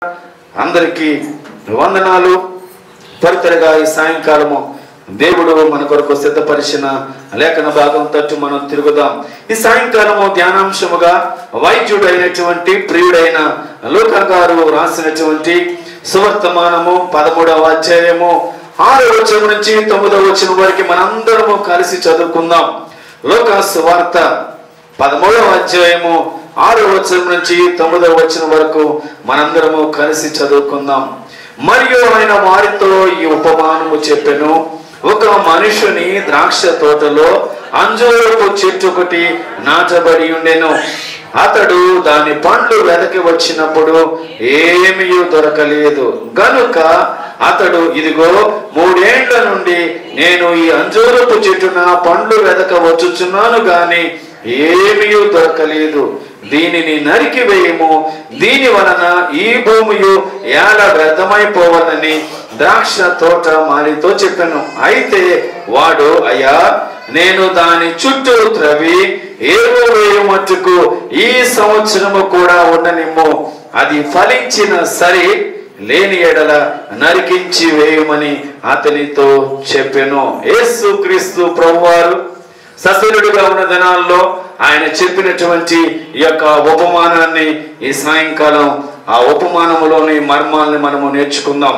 అందరికీ వందనాలు త్వరితరగా ఈ సాయంకాలము దేవుడు మన కొరకు సిద్ధపరిచిన లేఖన భాగం తట్టు మనం తిరుగుదాం ఈ సాయంకాలము ధ్యానాంశముగా వైద్యుడు అయినటువంటి ప్రియుడైన లోక గారు రాసినటువంటి సువర్తమానము పదమూడవ అధ్యాయము ఆరో వచనం నుంచి తొమ్మిదవ వచనం వరకు మనందరము కలిసి చదువుకుందాం లోక సువార్త పదమూడవ అధ్యాయము ఆరో వచనం నుంచి తొమ్మిదవ వచనం వరకు మనందరము కలిసి చదువుకుందాం మరియు ఆయన వారితో ఈ ఉపమానము చెప్పెను ఒక మనుషుని ద్రాక్ష తోటలో అంజూరపు చెట్టు ఒకటి నాటబడి ఉండెను అతడు దాని పండ్లు వెదకి వచ్చినప్పుడు ఏమీ దొరకలేదు గనుక అతడు ఇదిగో మూడేండ్ల నుండి నేను ఈ అంజూరపు చెట్టున పండ్లు వెదక వచ్చుచున్నాను గాని ఏమీ దొరకలేదు దీనిని నరికి వేయము దీని వలన ఈ భూమియు ఏల వ్యర్థమైపోవనని ద్రాక్ష తోట మాలితో చెప్పాను అయితే వాడు అయ్యా నేను దాని చుట్టూ త్రవి ఏవో వేయు మట్టుకు ఈ సంవత్సరము కూడా ఉండనిమ్ము అది ఫలించిన సరి లేని ఎడల నరికించి వేయమని అతనితో చెప్పెను యేసు క్రీస్తు ప్రభువారు సశరీరుడుగా ఉన్న దినాల్లో ఆయన చెప్పినటువంటి ఈ యొక్క ఉపమానాన్ని ఈ సాయంకాలం ఆ ఉపమానములోని మర్మాల్ని మనము నేర్చుకుందాం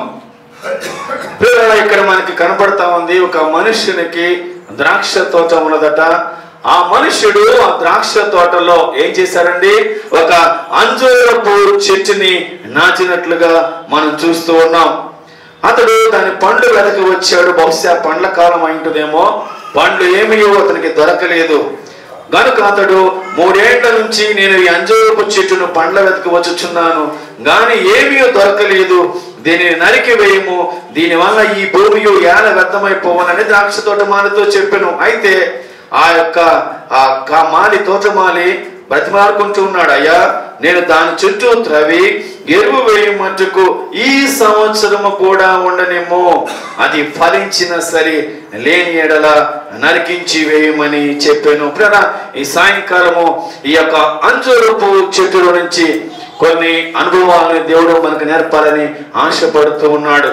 పిల్లల ఇక్కడ మనకి కనపడతా ఉంది ఒక మనుష్యునికి ద్రాక్ష తోట ఉన్నదట ఆ మనుష్యుడు ఆ ద్రాక్ష తోటలో ఏం చేశారండి ఒక అంజూరపు చెట్టుని నాచినట్లుగా మనం చూస్తూ ఉన్నాం అతడు దాని పండ్లు వెదకి వచ్చాడు బహుశా పండ్ల కాలం అయింటుందేమో పండ్లు ఏమీ అతనికి దొరకలేదు గనుక అతడు మూడేళ్ల నుంచి నేను ఈ అంజూరపు చెట్టును పండ్ల వెతకి వచ్చుచున్నాను గాని ఏమీ దొరకలేదు దీనిని నరికి వేయము దీని వల్ల ఈ భూమి ఏల వ్యర్థమైపోవనని ద్రాక్ష తోటమాలితో చెప్పాను అయితే ఆ యొక్క ఆ కా- మాలి తోటమాలి బ్రతిమారుకుంటూ ఉన్నాడు అయ్యా నేను దాని చుట్టూ త్రవి ఎరువు వేయమట్టుకు ఈ సంవత్సరము కూడా ఉండనేమో అది ఫలించిన సరే లేని ఎడల నరికించి వేయమని చెప్పాను ప్రేమ ఈ సాయంకాలము ఈ యొక్క అంజూరపు చెట్టుల నుంచి కొన్ని అనుభవాలను దేవుడు మనకు నేర్పాలని ఆశపడుతూ ఉన్నాడు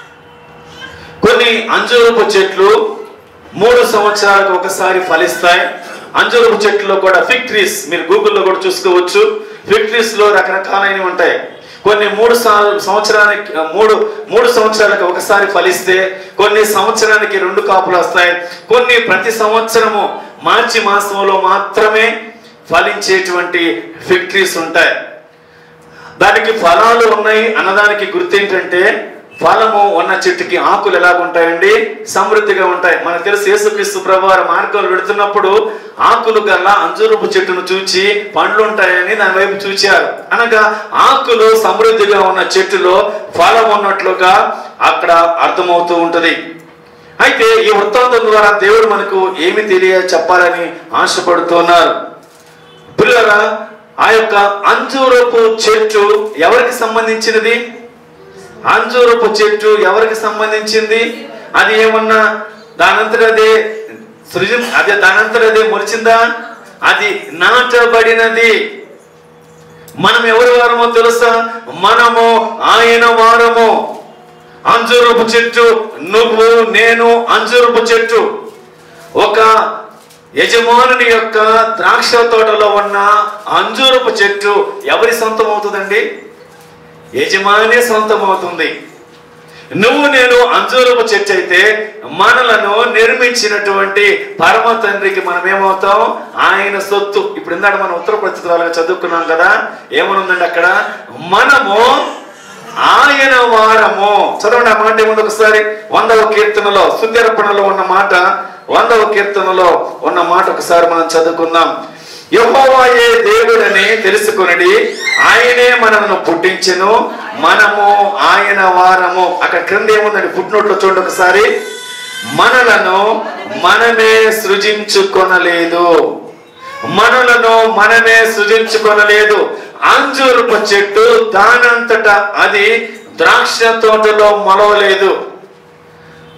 కొన్ని అంజూరపు చెట్లు మూడు సంవత్సరాలకు ఒకసారి ఫలిస్తాయి అంజూరపు చెట్లు కూడా ఫిగ్ ట్రీస్ మీరు గూగుల్లో కూడా చూసుకోవచ్చు ఫిగ్ ట్రీస్ లో రకరకాలైనవి ఉంటాయి కొన్ని మూడు సం- సంవత్సరానికి మూడు మూడు సంవత్సరాలకు ఒకసారి ఫలిస్తే కొన్ని సంవత్సరానికి రెండు కాపులు వస్తాయి కొన్ని ప్రతి సంవత్సరము మార్చి మాసంలో మాత్రమే ఫలించేటువంటి ఫిగ్ ట్రీస్ ఉంటాయి దానికి ఫలాలు ఉన్నాయి అన్నదానికి గుర్తు ఏంటంటే ఫలము ఉన్న చెట్టుకి ఆకులు ఎలాగుంటాయండి సమృద్ధిగా ఉంటాయి మనకు తెలుసు యేసుక్రీస్తు ప్రభువారు మార్గంలో వెళుతున్నప్పుడు ఆకులు గల అంజూరపు చెట్టును చూచి పండ్లు ఉంటాయని దాని వైపు చూచారు అనగా ఆకులు సమృద్ధిగా ఉన్న చెట్టులో ఫలం ఉన్నట్లుగా అక్కడ అర్థమవుతూ ఉంటది అయితే ఈ వృత్తాంతం ద్వారా దేవుడు మనకు ఏమి తెలియ చెప్పాలని ఆశపడుతున్నారు పిల్లరా ఆ యొక్క అంజూరపు చెట్టు ఎవరికి సంబంధించినది అంజూరపు చెట్టు ఎవరికి సంబంధించింది అది ఏమన్నా దానంతట అదే సృజన అదే దానంతట అదే మొలిచిందా అది నాటబడినది మనం ఎవరి వారమో తెలుసా మనము ఆయన వారము అంజూరపు చెట్టు నువ్వు నేను అంజూరపు చెట్టు ఒక యజమానుని యొక్క ద్రాక్ష తోటలో ఉన్న అంజూరపు చెట్టు ఎవరి సొంతం అవుతుందండి యజమాని సొంతం అవుతుంది నువ్వు నేను అంజూరపు చెట్టు అయితే మనలను నిర్మించినటువంటి పరమ తండ్రికి మనం ఏమవుతాం ఆయన సొత్తు ఇప్పుడు ఇందాక మనం ఉత్తర ప్రతిత్వాలుగా చదువుకున్నాం కదా ఏమనుందండి అక్కడ మనము ఆయన వారము చదవండి ఆ మాట ఏముంది ఒకసారి వందవ కీర్తనలో శుద్ధిరపణలో ఉన్న మాట వందవ కీర్తనలో ఉన్న మాట ఒకసారి మనం చదువుకుందాం యెహోవాయే దేవుడని తెలుసుకొనిడి ఆయనే మనల్ని పుట్టించెను మనము ఆయన వారము అక్కడ క్రింద ఏముందండి పుట్టినోట్లో చూడండి ఒకసారి మనలను మనమే సృజించుకొనలేదు మనలను మనమే సృజించుకొనలేదు అంజూరపు చెట్టు దానంతట అది ద్రాక్ష తోటలో మొలవలేదు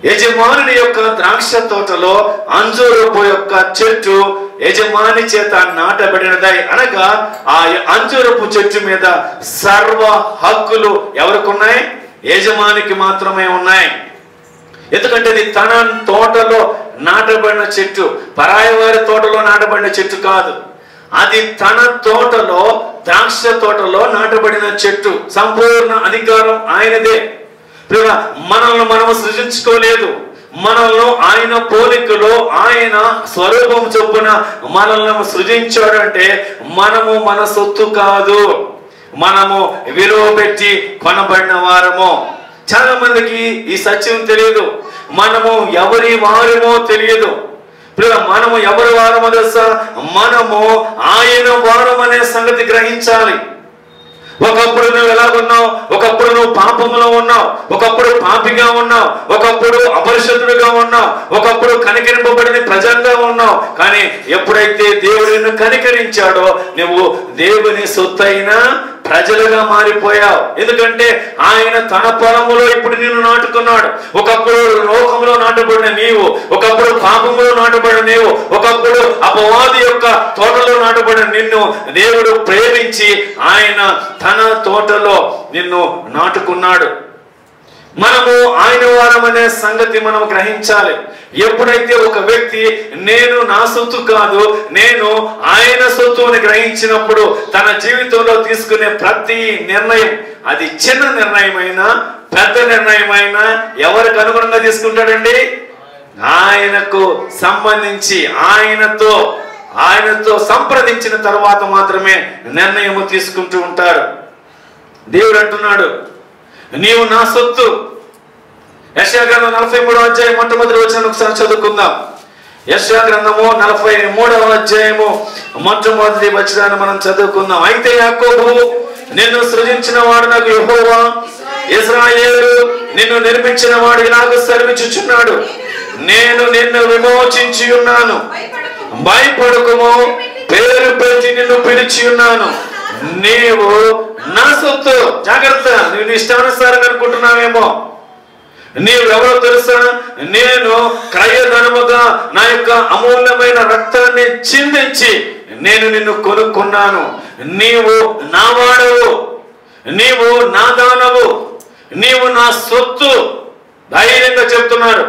యజమానుని యొక్క ద్రాక్ష తోటలో అంజూరపు యొక్క చెట్టు యజమాని చేత నాటబడినదై అనగా ఆ అంజూరపు చెట్టు మీద సర్వ హక్కులు ఎవరికి ఉన్నాయి యజమానికి మాత్రమే ఉన్నాయి ఎందుకంటే ఇది తన తోటలో నాటబడిన చెట్టు పరాయి వారి తోటలో నాటబడిన చెట్టు కాదు అది తన తోటలో ద్రాక్ష తోటలో నాటబడిన చెట్టు సంపూర్ణ అధికారం ఆయనదే ప్రియ మనల్ని మనము సృజించుకోలేదు మనల్ని ఆయన పోలికలో ఆయన స్వరూపం చొప్పున మనల్ని సృజించాడంటే మనము మన సొత్తు కాదు మనము విలువ పెట్టి కొనబడిన వారము చాలా మందికి ఈ సత్యం తెలియదు మనము ఎవరి వారమో తెలియదు ప్రియ మనము ఎవరి వారమో తెలుసా మనము ఆయన వారం అనే సంగతి గ్రహించాలి ఒకప్పుడు నువ్వు ఎలాగున్నావు ఒకప్పుడు నువ్వు పాపములో ఉన్నావు ఒకప్పుడు పాపిగా ఉన్నావు ఒకప్పుడు అపరిశుద్ధుడుగా ఉన్నావు ఒకప్పుడు కనికరింపబడిన ప్రజంగా ఉన్నావు కానీ ఎప్పుడైతే దేవుడు నిన్ను కనికరించాడో నువ్వు దేవుని సొత్తైన ప్రజలుగా మారిపోయావు ఎందుకంటే ఆయన తన పొలములో ఇప్పుడు నిన్ను నాటుకున్నాడు ఒకప్పుడు లోకంలో నాటబడిన నీవు ఒకప్పుడు పాపములో నాటబడిన నీవు ఒకప్పుడు అపవాది యొక్క తోటలో నాటబడిన నిన్ను దేవుడు ప్రేమించి ఆయన తన తోటలో నిన్ను నాటుకున్నాడు మనము ఆయన వారం అనే సంగతి మనం గ్రహించాలి ఎప్పుడైతే ఒక వ్యక్తి నేను నా సొత్తు కాదు నేను ఆయన సొత్తు అని గ్రహించినప్పుడు తన జీవితంలో తీసుకునే ప్రతి నిర్ణయం అది చిన్న నిర్ణయమైనా పెద్ద నిర్ణయమైనా ఎవరికి అనుగుణంగా తీసుకుంటాడండి ఆయనకు సంబంధించి ఆయనతో ఆయనతో సంప్రదించిన తర్వాత మాత్రమే నిర్ణయము తీసుకుంటూ ఉంటాడు దేవుడు అంటున్నాడు నీవు నా సొత్తు యశా గ్రంథం నలభై మూడవ అధ్యాయం మొట్టమొదటి వచ్చిన ఒకసారి చదువుకుందాం యశా గ్రంథము నలభై మూడవ అధ్యాయము మొట్టమొదటి వచ్చినాన్ని మనం చదువుకుందాం అయితే యాకోబు నిన్ను సృజించిన వాడు నాకు యెహోవా ఇజ్రాయేలు నిన్ను నిర్మించిన వాడు ఇలాగ సెలవిచ్చుచున్నాడు నేను నిన్ను విమోచించి ఉన్నాను భయపడకుము పేరు పెట్టి నిన్ను పిలిచి ఉన్నాను నీవు నా సొత్తు జాగ్రత్త నువ్వు నీ ఇష్టానుసారం అనుకుంటున్నావేమో నీవు ఎవరో తెలుసా నేను క్రయధనముగా నా యొక్క అమూల్యమైన రక్తాన్ని చిందించి నేను నిన్ను కొనుక్కున్నాను నీవు నా వాడవు నీవు నా దానవు నీవు నా సొత్తు ధైర్యంగా చెప్తున్నాడు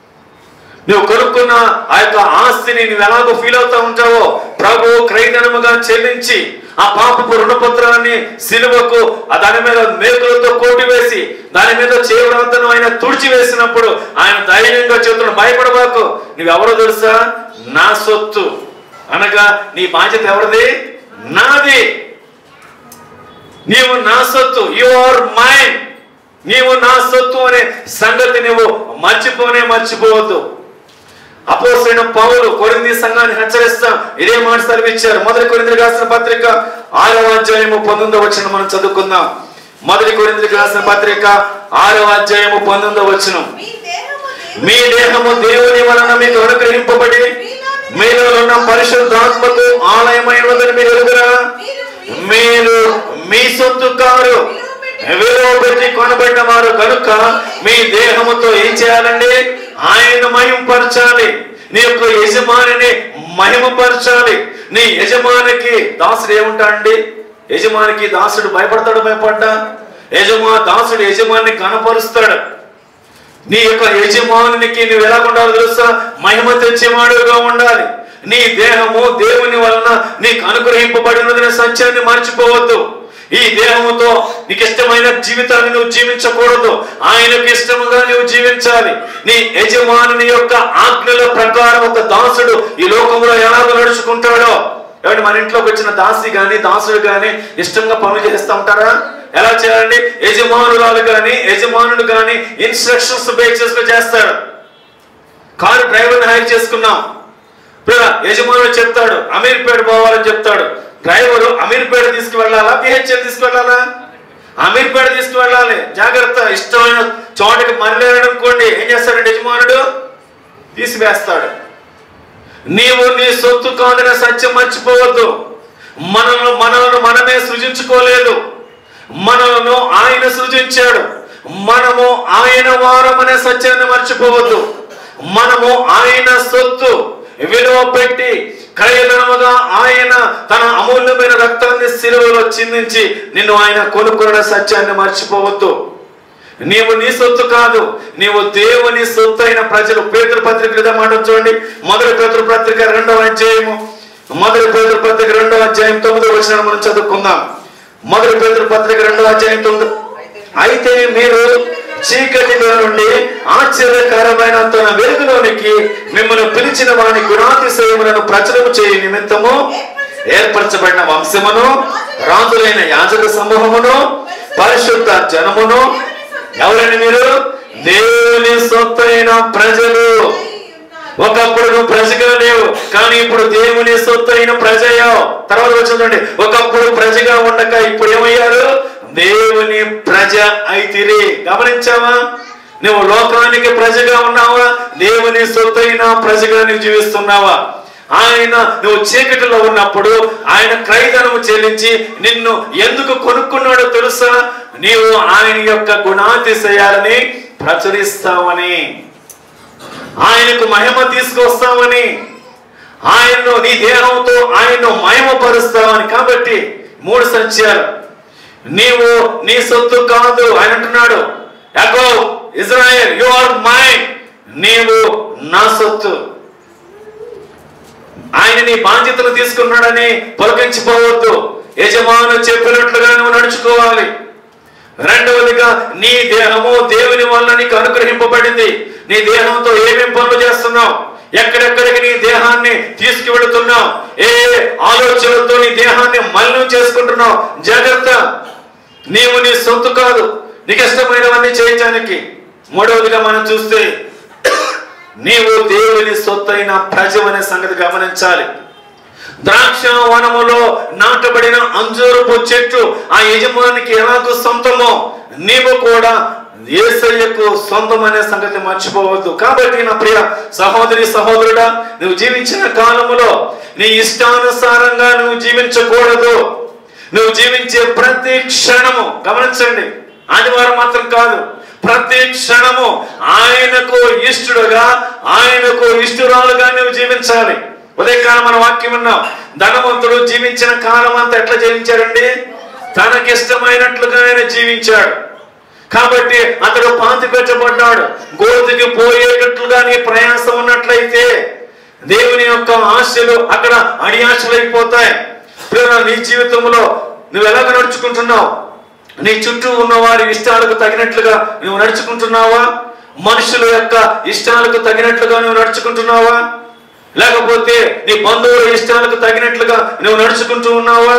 నువ్వు కొనుక్కున్న ఆ యొక్క ఆస్తిని నువ్వు ఎలాగో ఫీల్ అవుతా ఉంటావో ప్రభు క్రైదనముగా చెల్లించి ఆ పాపపు రుణపత్రాన్ని సిలువకు ఆ దాని మీద మేకులతో కోటి వేసి దాని మీద చేయవడంతను ఆయన తుడిచి వేసినప్పుడు ఆయన ధైర్యంగా చెప్తున్నాడు భయపడబాకు నువ్వెవరో తెలుసా నా సొత్తు అనగా నీ బాధ్యత ఎవరిది నాది నీవు నా సొత్తు యు ఆర్ మైండ్ నీవు నా సొత్తు అనే సంగతి నువ్వు మర్చిపోనే మర్చిపోవద్దు అపోసైన పౌలు కొరింది సంఘాన్ని హెచ్చరిస్తాం ఇదే మాట సెలవిచ్చారు మొదటి కొరింది రాసిన పత్రిక ఆరవ అధ్యాయము పంతొమ్మిదో వచ్చిన మనం చదువుకుందాం మొదటి కొరింది రాసిన పత్రిక ఆరవ అధ్యాయము పంతొమ్మిదో వచ్చిన మీ దేహము మీ దేహము దేవుని వలన మీకు అనుగ్రహింపబడి మీలో ఉన్న పరిశుద్ధాత్మకు ఆలయమైనదని మీరు ఎరుగురా మీరు మీ సొత్తు కారు విలువ పెట్టి కొనబడిన వారు కనుక మీ దేహముతో ఏం చేయాలండి ఆయన మహింపరచాలి నీ యొక్క యజమానిని మహిమపరచాలి నీ యజమానికి దాసుడు ఏముంటాడండి యజమానికి దాసుడు భయపడతాడు భయపడ్డా యజమా దాసుడు యజమాని కనపరుస్తాడు నీ యొక్క యజమానునికి నువ్వు ఎలా ఉండాలో తెలుసా మహిమ తెచ్చేవాడుగా ఉండాలి నీ దేహము దేవుని వలన నీకు అనుగ్రహింపబడినదనే సత్యాన్ని మర్చిపోవద్దు ఈ దేహముతో నీకు ఇష్టమైన జీవితాన్ని నువ్వు జీవించకూడదు ఆయనకు ఇష్టముగా నువ్వు జీవించాలి నీ యజమానుని యొక్క ఆజ్ఞల ప్రకారం ఒక దాసుడు ఈ లోకంలో ఎలాగో నడుచుకుంటాడో ఏమంటే మన ఇంట్లోకి వచ్చిన దాసి గాని దాసుడు గాని ఇష్టంగా పనులు చేస్తూ ఉంటారా ఎలా చేయాలండి యజమానురాలు గాని యజమానుడు గాని ఇన్స్ట్రక్షన్స్ బేసిస్ లో చేస్తాడు కారు డ్రైవర్ని హైర్ చేసుకున్నాం ఇప్పుడు యజమానుడు చెప్తాడు అమీర్పేట పోవాలని చెప్తాడు డ్రైవరు అమీర్పేట తీసుకువెళ్ళాలా పిహెచ్ఎల్ తీసుకువెళ్ళాలా అమీర్పేట తీసుకువెళ్ళాలి జాగ్రత్త ఇష్టమైన చోటకి మరలేరనుకోండి ఏం చేస్తాడు యజమానుడు తీసివేస్తాడు నీవు నీ సొత్తు కాదనే సత్యం మర్చిపోవద్దు మనల్ని మనల్ని మనమే సృజించుకోలేదు మనలను ఆయన సృజించాడు మనము ఆయన వారం అనే సత్యాన్ని మర్చిపోవద్దు మనము ఆయన సొత్తు విలువ పెట్టి క్రయధనముగా ఆయన తన అమూల్యమైన రక్తాన్ని సిలువలో చిందించి నిన్ను ఆయన కొనుక్కున్న సత్యాన్ని మర్చిపోవద్దు నీవు నీ సొత్తు కాదు నీవు దేవుని సొత్తు అయిన ప్రజలు పేతురు పత్రిక మాట చూడండి మొదటి పేతురు పత్రిక రెండవ అధ్యాయము మొదటి పేతురు పత్రిక రెండవ అధ్యాయం తొమ్మిదో వచ్చిన మనం చదువుకుందాం మొదటి పేతురు పత్రిక రెండవ అధ్యాయం తొమ్మిది అయితే మీరు చీకటిలో నుండి ఆశ్చర్యకరమైన తన వెలుగులోనికి మిమ్మల్ని పిలిచిన వాని గుణాతిశయములను ప్రచురము చేయ నిమిత్తము ఏర్పరచబడిన వంశమును రాజులైన యాజక సమూహమును పరిశుద్ధ జనమును ఎవరండి మీరు దేవుని సొత్తైన ప్రజలు ఒకప్పుడు నువ్వు ప్రజగా లేవు కానీ ఇప్పుడు దేవుని సొత్తు అయిన ప్రజయో తర్వాత వచ్చిందండి ఒకప్పుడు ప్రజగా ఉండక ఇప్పుడు ఏమయ్యారు దేవుని ప్రజ అయితిరి గమనించావా నువ్వు లోకానికి ప్రజగా ఉన్నావా దేవుని సొత్తు అయిన ప్రజగా నువ్వు జీవిస్తున్నావా ఆయన నువ్వు చీకటిలో ఉన్నప్పుడు ఆయన క్రైదనము చెల్లించి నిన్ను ఎందుకు కొనుక్కున్నాడో తెలుసా నీవు ఆయన యొక్క గుణాతిశయాలని ప్రచురిస్తావని ఆయనకు మహిమ తీసుకొస్తామని ఆయన్ను నీ దేహంతో ఆయన్ను మహిమపరుస్తామని కాబట్టి మూడు సత్యాలు నీవు నీ సొత్తు కాదు ఆయన అంటున్నాడు యాకో ఇజ్రాయెల్ యు ఆర్ మైన్ నీవు నా సొత్తు ఆయన నీ బాధ్యతలు తీసుకున్నాడని పొలకించిపోవద్దు యజమాను చెప్పినట్లుగా నువ్వు నడుచుకోవాలి రెండవదిగా నీ దేహము దేవుని వల్ల నీకు అనుగ్రహింపబడింది నీ దేహంతో ఏమేం పనులు చేస్తున్నావు ఎక్కడెక్కడికి నీ దేహాన్ని తీసుకువెళుతున్నావు ఏ ఆలోచనలతో నీ దేహాన్ని మలినం చేసుకుంటున్నావు జాగ్రత్త నీవు నీ సొత్తు కాదు నీకు ఇష్టమైనవన్నీ చేయించడానికి మూడవదిగా మనం చూస్తే నీవు దేవుని సొత్తైన ప్రజమనే సంగతి గమనించాలి ద్రాక్ష వనములో నాటబడిన అంజూరపు చెట్టు ఆ యజమానికి ఎలాగో సొంతమో నీవు కూడా ఏసయ్యకు సొంతం అనే సంగతి మర్చిపోవద్దు కాబట్టి నా ప్రియ సహోదరి సహోదరుడా నువ్వు జీవించిన కాలములో నీ ఇష్టానుసారంగా నువ్వు జీవించకూడదు నువ్వు జీవించే ప్రతి క్షణము గమనించండి ఆదివారం మాత్రం కాదు ప్రతి క్షణము ఆయనకు ఇష్టడుగా ఆయనకు ఇష్టరాలుగా నువ్వు జీవించాలి ఉదయకాలం మన వాక్యం ఉన్నాం ధనవంతుడు జీవించిన కాలం అంతా ఎట్లా జీవించాడండి తనకిష్టమైనట్లుగా ఆయన జీవించాడు కాబట్టి అతడు పాతి పెట్టబడ్డాడు గోతికి పోయేటట్లుగా నీ ప్రయాసం ఉన్నట్లయితే దేవుని యొక్క ఆశలు అక్కడ అడి ఆశలైపోతాయి ప్రేమ నీ జీవితంలో నువ్వు ఎలాగ నడుచుకుంటున్నావు నీ చుట్టూ ఉన్న వారి ఇష్టాలకు తగినట్లుగా నువ్వు నడుచుకుంటున్నావా మనుషుల యొక్క ఇష్టాలకు తగినట్లుగా నువ్వు నడుచుకుంటున్నావా లేకపోతే నీ బంధువుల ఇష్టాలకు తగినట్లుగా నువ్వు నడుచుకుంటూ ఉన్నావా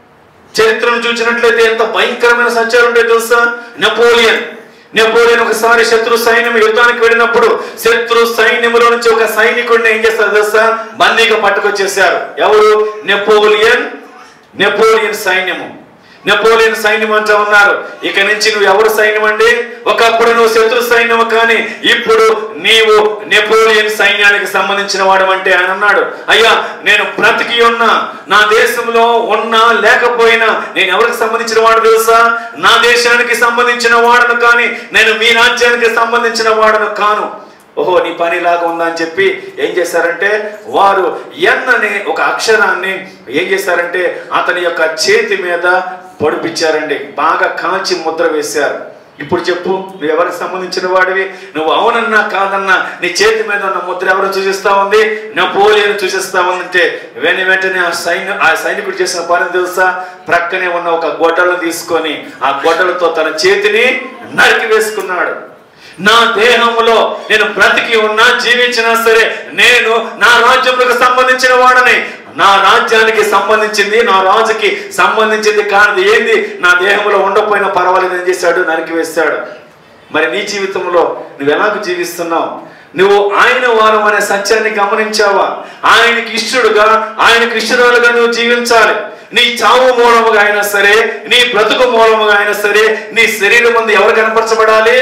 చరిత్రను చూసినట్లయితే ఎంత భయంకరమైన సత్యాలు ఉండే తెలుసా నెపోలియన్ నెపోలియన్ ఒకసారి శత్రు సైన్యం యుద్ధానికి వెళ్ళినప్పుడు శత్రు సైన్యములో నుంచి ఒక సైనికుడిని ఏం చేస్తారు తెలుసా బందీగా పట్టుకొచ్చేసారు ఎవరు నెపోలియన్ నెపోలియన్ సైన్యము నెపోలియన్ సైన్యం అంటా ఉన్నారు ఇక నుంచి నువ్వు ఎవరు సైన్యం అండి ఒకప్పుడు నువ్వు శత్రు సైన్యం కానీ ఇప్పుడు నీవు నెపోలియన్ సైన్యానికి సంబంధించిన వాడు అంటే ఆయన అన్నాడు అయ్యా నేను బ్రతికి ఉన్నా నా దేశంలో ఉన్నా లేకపోయినా నేను ఎవరికి సంబంధించిన వాడు తెలుసా నా దేశానికి సంబంధించిన వాడను కానీ నేను మీ రాజ్యానికి సంబంధించిన వాడను కాను ఓహో నీ పని ఇలాగా ఉందని చెప్పి ఏం చేశారంటే వారు ఎన్ అనే ఒక అక్షరాన్ని ఏం చేశారంటే అతని యొక్క చేతి మీద పొడిపించారండి బాగా కాల్చి ముద్ర వేశారు ఇప్పుడు చెప్పు నువ్వు ఎవరికి సంబంధించిన వాడివి నువ్వు అవునన్నా కాదన్నా నీ చేతి మీద ఉన్న ముద్ర ఎవరు చూసిస్తా ఉంది నెపోలియన్ చూసిస్తా ఉందంటే వెను వెంటనే ఆ సైన్య ఆ సైనికుడు చేసిన పని తెలుసా ప్రక్కనే ఉన్న ఒక గొడ్డలు తీసుకొని ఆ గొడ్డలతో తన చేతిని నరికి వేసుకున్నాడు నా దేహంలో నేను బ్రతికి ఉన్నా జీవించినా సరే నేను నా రాజ్యములకు సంబంధించిన వాడని నా రాజ్యానికి సంబంధించింది నా రాజుకి సంబంధించింది కానిది ఏంది నా దేహంలో ఉండకపోయినా పర్వాలేదు ఏం చేశాడు నరికి వేశాడు మరి నీ జీవితంలో నువ్వు ఎలాగ జీవిస్తున్నావు నువ్వు ఆయన వారం అనే సత్యాన్ని గమనించావా ఆయనకి ఇష్టడుగా ఆయనకి ఇష్టరాలుగా నువ్వు జీవించాలి నీ చావు మూలముగా అయినా సరే నీ బ్రతుకు మూలముగా అయినా సరే నీ శరీరం ముందు ఎవరు కనపరచబడాలి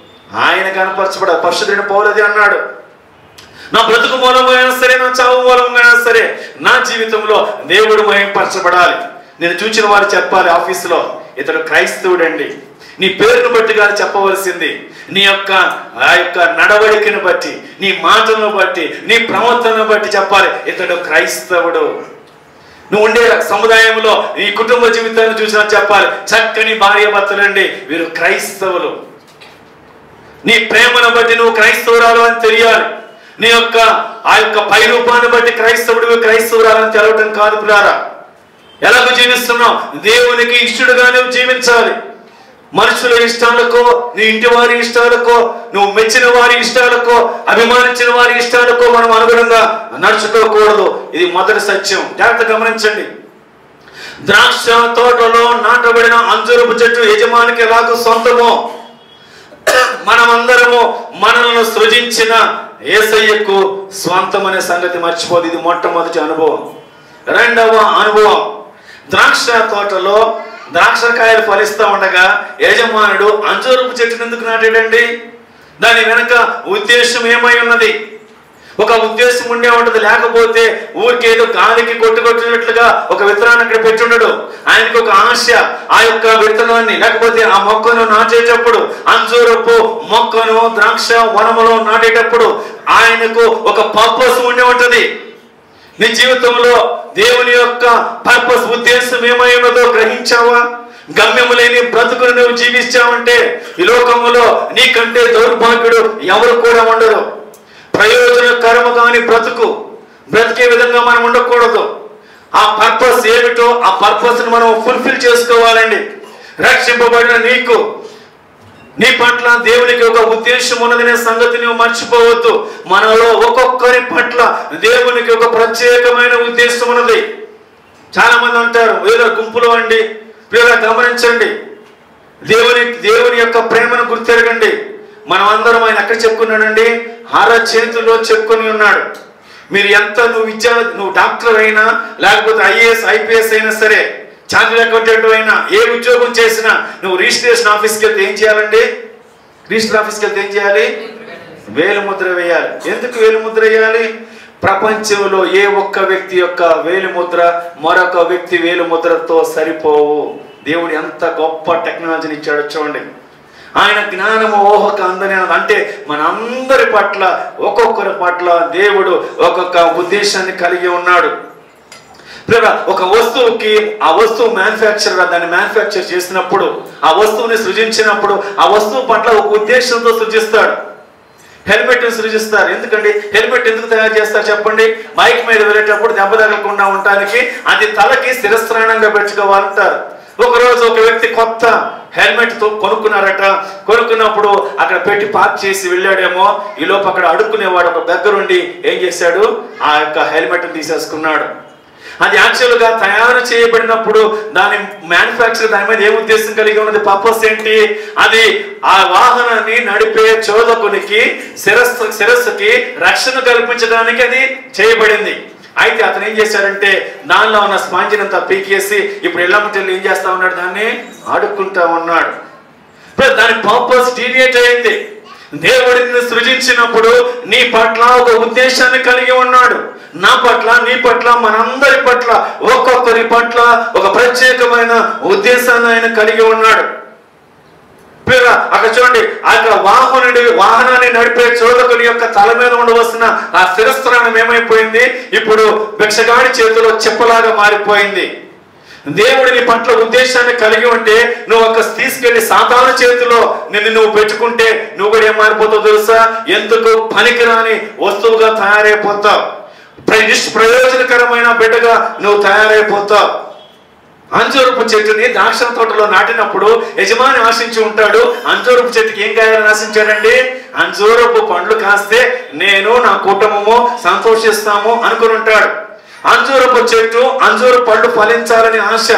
ఆయన కనపరచబడాలి పరిశుద్ధుడిని పౌలది అన్నాడు నా బ్రతుకు మూలంగా అయినా సరే నా చావు మూలంగా అయినా సరే నా జీవితంలో దేవుడు మహింపరచబడాలి నేను చూచిన వారు చెప్పాలి ఆఫీసులో ఇతడు క్రైస్తవుడండి నీ పేరును బట్టి కాదు చెప్పవలసింది నీ యొక్క ఆ యొక్క నడవడికను బట్టి నీ మాటలను బట్టి నీ ప్రవర్తనను బట్టి చెప్పాలి ఇతడు క్రైస్తవుడు నువ్వు ఉండే సముదాయంలో నీ కుటుంబ జీవితాన్ని చూసినా చెప్పాలి చక్కని భార్య భర్తలండి వీరు క్రైస్తవులు నీ ప్రేమను బట్టి నువ్వు క్రైస్తవురాలు అని తెలియాలి నీ యొక్క ఆ యొక్క పై రూపాన్ని బట్టి క్రైస్తవుడు క్రైస్తవురాలు అని తెలవటం కాదు పిల్లారా ఎలాగో జీవిస్తున్నావు దేవునికి ఇష్టడుగా నువ్వు జీవించాలి మనుషుల ఇష్టాలకో నీ ఇంటి వారి ఇష్టాలకో నువ్వు మెచ్చిన వారి ఇష్టాలకో అభిమానించిన వారి ఇష్టాలకో మనం అనుగుణంగా నడుచుకోకూడదు ఇది మొదటి సత్యం జాగ్రత్త గమనించండి ద్రాక్ష తోటలో నాటబడిన అంజురపు చెట్టు యజమానికి ఎలాగో సొంతమో మనమందరము మనల్ని సృజించిన ఏసయ్యకు స్వంతం అనే సంగతి మర్చిపోదు ఇది మొట్టమొదటి అనుభవం రెండవ అనుభవం ద్రాక్ష తోటలో ద్రాక్షకాయలు ఫలిస్తూ ఉండగా యజమానుడు అంజూరపు చెట్టును ఎందుకు నాటాడండి దాని వెనక ఉద్దేశం ఏమై ఉన్నది ఒక ఉద్దేశం ఉండే ఉంటది లేకపోతే ఊరికేదో గాలికి కొట్టుకొచ్చినట్లుగా ఒక విత్తనాన్ని అక్కడ పెట్టుండడు ఆయనకు ఒక ఆశ ఆ యొక్క విత్తనాన్ని లేకపోతే ఆ మొక్కను నాటేటప్పుడు అంజూరపు మొక్కను ద్రాక్ష వనములో నాటేటప్పుడు ఆయనకు ఒక పర్పస్ ఉండి ఉంటది నీ జీవితంలో దేవుని యొక్క పర్పస్ ఉద్దేశం ఏమై ఉన్నదో గ్రహించావా గమ్యము లేని బ్రతుకును నువ్వు జీవించావంటే ఈ లోకములో నీకంటే దౌర్భాగ్యుడు ఎవరు కూడా ఉండరు ప్రయోజనకరము కాని బ్రతుకు బ్రతికే విధంగా మనం ఉండకూడదు ఆ పర్పస్ ఏమిటో ఆ పర్పస్ మనం ఫుల్ఫిల్ చేసుకోవాలండి రక్షింపబడిన నీకు నీ పట్ల దేవునికి ఒక ఉద్దేశం ఉన్నదనే సంగతి నువ్వు మర్చిపోవద్దు మనలో ఒక్కొక్కరి పట్ల దేవునికి ఒక ప్రత్యేకమైన ఉద్దేశం ఉన్నది చాలా మంది అంటారు ఏదో గుంపులో అండి ప్రియులా గమనించండి దేవుని దేవుని యొక్క ప్రేమను గుర్తెరగండి మనం అందరం ఆయన ఎక్కడ చెప్పుకున్నాడండి హార చేతుల్లో చెప్పుకొని ఉన్నాడు మీరు ఎంత నువ్వు విద్య నువ్వు డాక్టర్ అయినా లేకపోతే ఐఏఎస్ ఐపీఎస్ అయినా సరే చార్టెడ్ అకౌంటెంట్ అయినా ఏ ఉద్యోగం చేసినా నువ్వు రిజిస్ట్రేషన్ ఆఫీస్కి వెళ్తే ఏం చేయాలండి రిజిస్టర్ ఆఫీస్కి వెళ్తే ఏం చేయాలి వేలు ముద్ర వేయాలి ఎందుకు వేలు ముద్ర వేయాలి ప్రపంచంలో ఏ ఒక్క వ్యక్తి యొక్క వేలు ముద్ర మరొక వ్యక్తి వేలు ముద్రతో సరిపోవు దేవుడు ఎంత గొప్ప టెక్నాలజీని ఇచ్చాడో చూడండి ఆయన జ్ఞానము ఊహకు అందని అంటే మనందరి పట్ల ఒక్కొక్కరి పట్ల దేవుడు ఒక్కొక్క ఉద్దేశాన్ని కలిగి ఉన్నాడు ప్రియరా, ఒక వస్తువుకి ఆ వస్తువు మ్యానుఫ్యాక్చరర్ దాన్ని మ్యానుఫ్యాక్చర్ చేసినప్పుడు ఆ వస్తువుని సృజించినప్పుడు ఆ వస్తువు పట్ల ఒక ఉద్దేశంతో సృజిస్తాడు హెల్మెట్ సృజిస్తారు ఎందుకండి హెల్మెట్ ఎందుకు తయారు చేస్తారు చెప్పండి బైక్ మీద వెళ్ళేటప్పుడు దెబ్బ తగలకుండా ఉండటానికి అది తలకి శిరస్త్రాణంగా పెట్టుకోవాలంటారు ఒక రోజు ఒక వ్యక్తి కొత్త హెల్మెట్ తో కొనుక్కున్నారట కొనుక్కున్నప్పుడు అక్కడ పెట్టి పార్క్ చేసి వెళ్ళాడేమో ఈ లోపు అక్కడ అడుక్కునేవాడు ఒక దగ్గరుండి ఏం చేశాడు ఆ యొక్క హెల్మెట్ తీసేసుకున్నాడు అది యాక్చువల్ గా తయారు చేయబడినప్పుడు దాని మ్యానుఫ్యాక్చర్ దాని మీద ఏ ఉద్దేశం కలిగి ఉన్నది పర్పస్ ఏంటి అది ఆ వాహనాన్ని నడిపే చోదకునికి శిరస్సు శిరస్సుకి రక్షణ కల్పించడానికి అది చేయబడింది అయితే అతను ఏం చేశాడంటే దానిలో ఉన్న స్పాంజిని అంతా పీకేసి ఇప్పుడు ఎల్లమ్మటెల్లి ఏం చేస్తా ఉన్నాడు దాన్ని ఆడుకుంటా ఉన్నాడు ఇప్పుడు దాని పర్పస్ డీవియేట్ అయింది దేవుడిని సృజించినప్పుడు నీ పట్ల ఒక ఉద్దేశాన్ని కలిగి ఉన్నాడు నా పట్ల నీ పట్ల మనందరి పట్ల ఒక్కొక్కరి పట్ల ఒక ప్రత్యేకమైన ఉద్దేశాన్ని ఆయన కలిగి ఉన్నాడు ప్రియురా, అక్కడ చూడండి ఆ యొక్క వాహనుడి వాహనాన్ని నడిపే చోదకుని యొక్క తల మీద ఉండవలసిన ఆ శిరస్త్రాణం ఏమైపోయింది ఇప్పుడు భిక్షగాడి చేతిలో చెప్పలాగా మారిపోయింది దేవుడి నీ పట్ల ఉద్దేశాన్ని కలిగి ఉంటే నువ్వు ఒక తీసుకెళ్లి సాధారణ చేతిలో నిన్ను నువ్వు పెట్టుకుంటే నువ్వు కూడా ఏం మారిపోతావు తెలుసా ఎందుకు పనికిరాని వస్తువుగా తయారైపోతావు ప్రయ- ప్రయోజనకరమైన బిడ్డగా నువ్వు తయారైపోతావు అంజూరపు చెట్టుని ద్రాక్ష తోటలో నాటినప్పుడు యజమాని ఆశించి ఉంటాడు అంజూరపు చెట్టుకి ఏం కాయాలని ఆశించాడండి అంజూరపు పండ్లు కాస్తే నేను నా కుటుంబము సంతోషిస్తాము అనుకుని ఉంటాడు అంజూరపు చెట్టు అంజూరు పళ్ళు ఫలించాలని ఆశ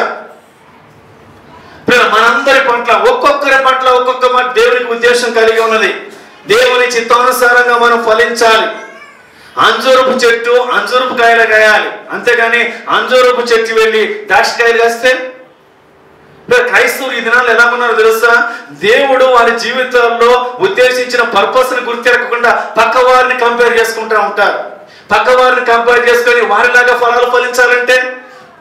ప్రియ, మనందరి పట్ల ఒక్కొక్కరి పట్ల ఒక్కొక్క మ- దేవునికి ఉద్దేశం కలిగి ఉన్నది దేవుని చిత్తానుసారంగా మనం ఫలించాలి అంజూరపు చెట్టు అంజూరపు కాయలు కాయాలి అంతేగాని అంజూరపు చెట్టు వెళ్ళి ద్రాక్షకాయలు కాస్తే ప్రియ, క్రైస్తవులు ఈ దినాలు ఎలా ఉన్నారో తెలుసా దేవుడు వారి జీవితాల్లో ఉద్దేశించిన పర్పస్ ని గుర్తెరగకుండా పక్క వారిని కంపేర్ చేసుకుంటూ ఉంటారు పక్క వారిని కంపేర్ చేసుకొని వారిలాగా ఫలాలు ఫలించాలంటే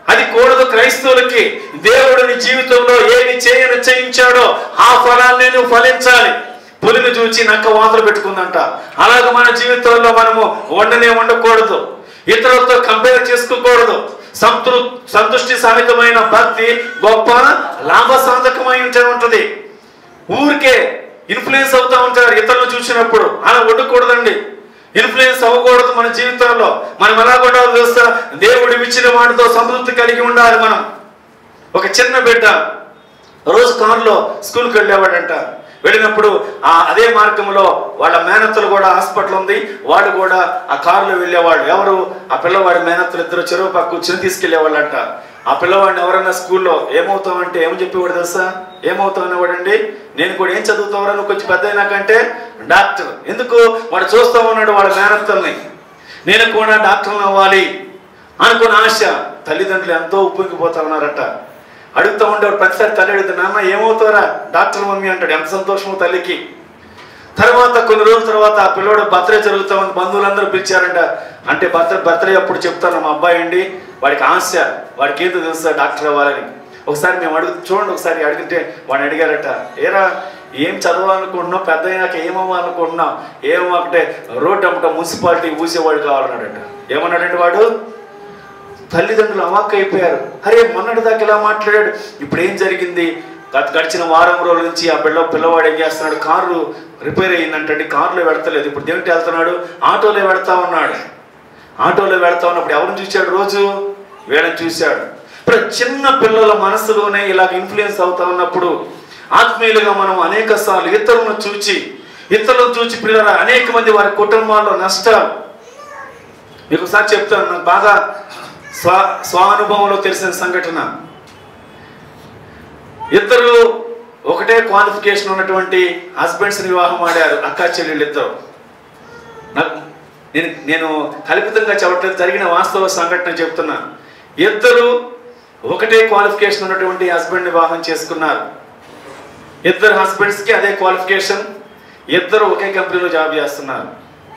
అది కూడదు క్రైస్తవులకి దేవుడు నీ జీవితంలో ఏమి చేయని చేయించాడో ఆ ఫలాన్ని నువ్వు ఫలించాలి పులిని చూచి నక్క వాతలు పెట్టుకుందంట అలాగే మన జీవితంలో మనము వండనే ఉండకూడదు ఇతరులతో కంపేర్ చేసుకోకూడదు సంతృ సంతుష్టి సహితమైన భక్తి గొప్ప లాభ సాధకమై ఉంటే ఉంటది ఊరికే ఇన్ఫ్లుయెన్స్ అవుతా ఉంటారు ఇతరులు చూసినప్పుడు అలా ఉండకూడదండి ఇన్ఫ్లుయెన్స్ అవ్వకూడదు మన జీవితంలో మనం ఎలా ఉండాలో తెలుస్తా దేవుడు ఇచ్చిన వాటితో సంతృప్తి కలిగి ఉండాలి మనం ఒక చిన్న బిడ్డ రోజు కారులో స్కూల్కి వెళ్ళేవాడంట వెళ్ళినప్పుడు ఆ అదే మార్గంలో వాళ్ళ మేనత్తలు కూడా హాస్పిటల్ ఉంది వాడు కూడా ఆ కారులో వెళ్ళేవాళ్ళు ఎవరు ఆ పిల్లవాడి మేనత్తలు ఇద్దరు చెరువు పక్క కూర్చొని తీసుకెళ్లేవాళ్ళంట ఆ పిల్లవాడిని ఎవరన్నా స్కూల్లో ఏమవుతావంటే ఏమని చెప్పేవాడు తెలుసా ఏమవుతావు అనేవాడండి నేను కూడా ఏం చదువుతావరా నువ్వు కొంచెం పెద్ద అయినాకంటే డాక్టర్ ఎందుకు వాడు చూస్తా ఉన్నాడు వాళ్ళ మేనత్తల్ని నేను కూడా డాక్టర్ అవ్వాలి అనుకున్న ఆశ తల్లిదండ్రులు ఎంతో ఉప్పొంగిపోతా ఉన్నారట అడుగుతూ ఉండేవాడు ప్రతిసారి తల్లి అడుగుతా నాన్న ఏమవుతారా డాక్టర్ మమ్మీ అంటాడు ఎంత సంతోషమో తల్లికి తర్వాత కొన్ని రోజుల తర్వాత ఆ పిల్లోడు బర్త్డే జరుగుతా ఉంది బంధువులందరూ పిలిచారంట అంటే బర్త్డే బర్త్డే అప్పుడు చెప్తాను మా అబ్బాయి అండి వాడికి ఆశ వాడికి ఏంటో తెలుసా డాక్టర్ అవ్వాలని ఒకసారి మేము అడుగు చూడండి ఒకసారి అడిగితే వాడిని అడిగారట ఏరా ఏం చదవాలనుకుంటున్నావు పెద్ద అయినాక ఏమవ్వాలనుకుంటున్నావు ఏమంటే రోడ్డు అమ్మట మున్సిపాలిటీ ఊసేవాడు కావాలన్నాడట ఏమన్నాడండి వాడు తల్లిదండ్రులు అవాక్ అయిపోయారు అరే మొన్నటి దాకా ఇలా మాట్లాడాడు ఇప్పుడు ఏం జరిగింది గత గడిచిన వారం రోజుల నుంచి ఆ పిల్ల పిల్లవాడు ఏం చేస్తున్నాడు కారు రిపేర్ అయ్యిందంటండి కారులో వెళ్తలేదు ఇప్పుడు దేంటి వెళ్తున్నాడు ఆటోలో వెళ్తా ఉన్నాడు ఆటోలో వెళ్తా ఉన్నప్పుడు ఎవరిని చూశాడు రోజు వీళ్ళని చూశాడు ఇప్పుడు చిన్న పిల్లల మనసులోనే ఇలాగ ఇన్ఫ్లుయెన్స్ అవుతా ఉన్నప్పుడు ఆత్మీయులుగా మనం అనేక సార్లు ఇతరులను చూచి ఇతరులను చూచి పిల్లల అనేక మంది వారి కుటుంబాల్లో నష్టాలు మీకు ఒకసారి చెప్తాను నాకు బాగా స్వ స్వానుభవంలో తెలిసిన సంఘటన ఇద్దరు ఒకటే క్వాలిఫికేషన్ ఉన్నటువంటి హస్బెండ్స్ వివాహం ఆడారు అక్కా చెల్లెళ్ళు ఇద్దరు నాకు నేను నేను కల్పితంగా చెప్పట్లేదు జరిగిన వాస్తవ సంఘటన చెప్తున్నా ఇద్దరు ఒకటే క్వాలిఫికేషన్ ఉన్నటువంటి హస్బెండ్ వివాహం చేసుకున్నారు ఇద్దరు హస్బెండ్స్కి అదే క్వాలిఫికేషన్ ఇద్దరు ఒకే కంపెనీలో జాబ్ చేస్తున్నారు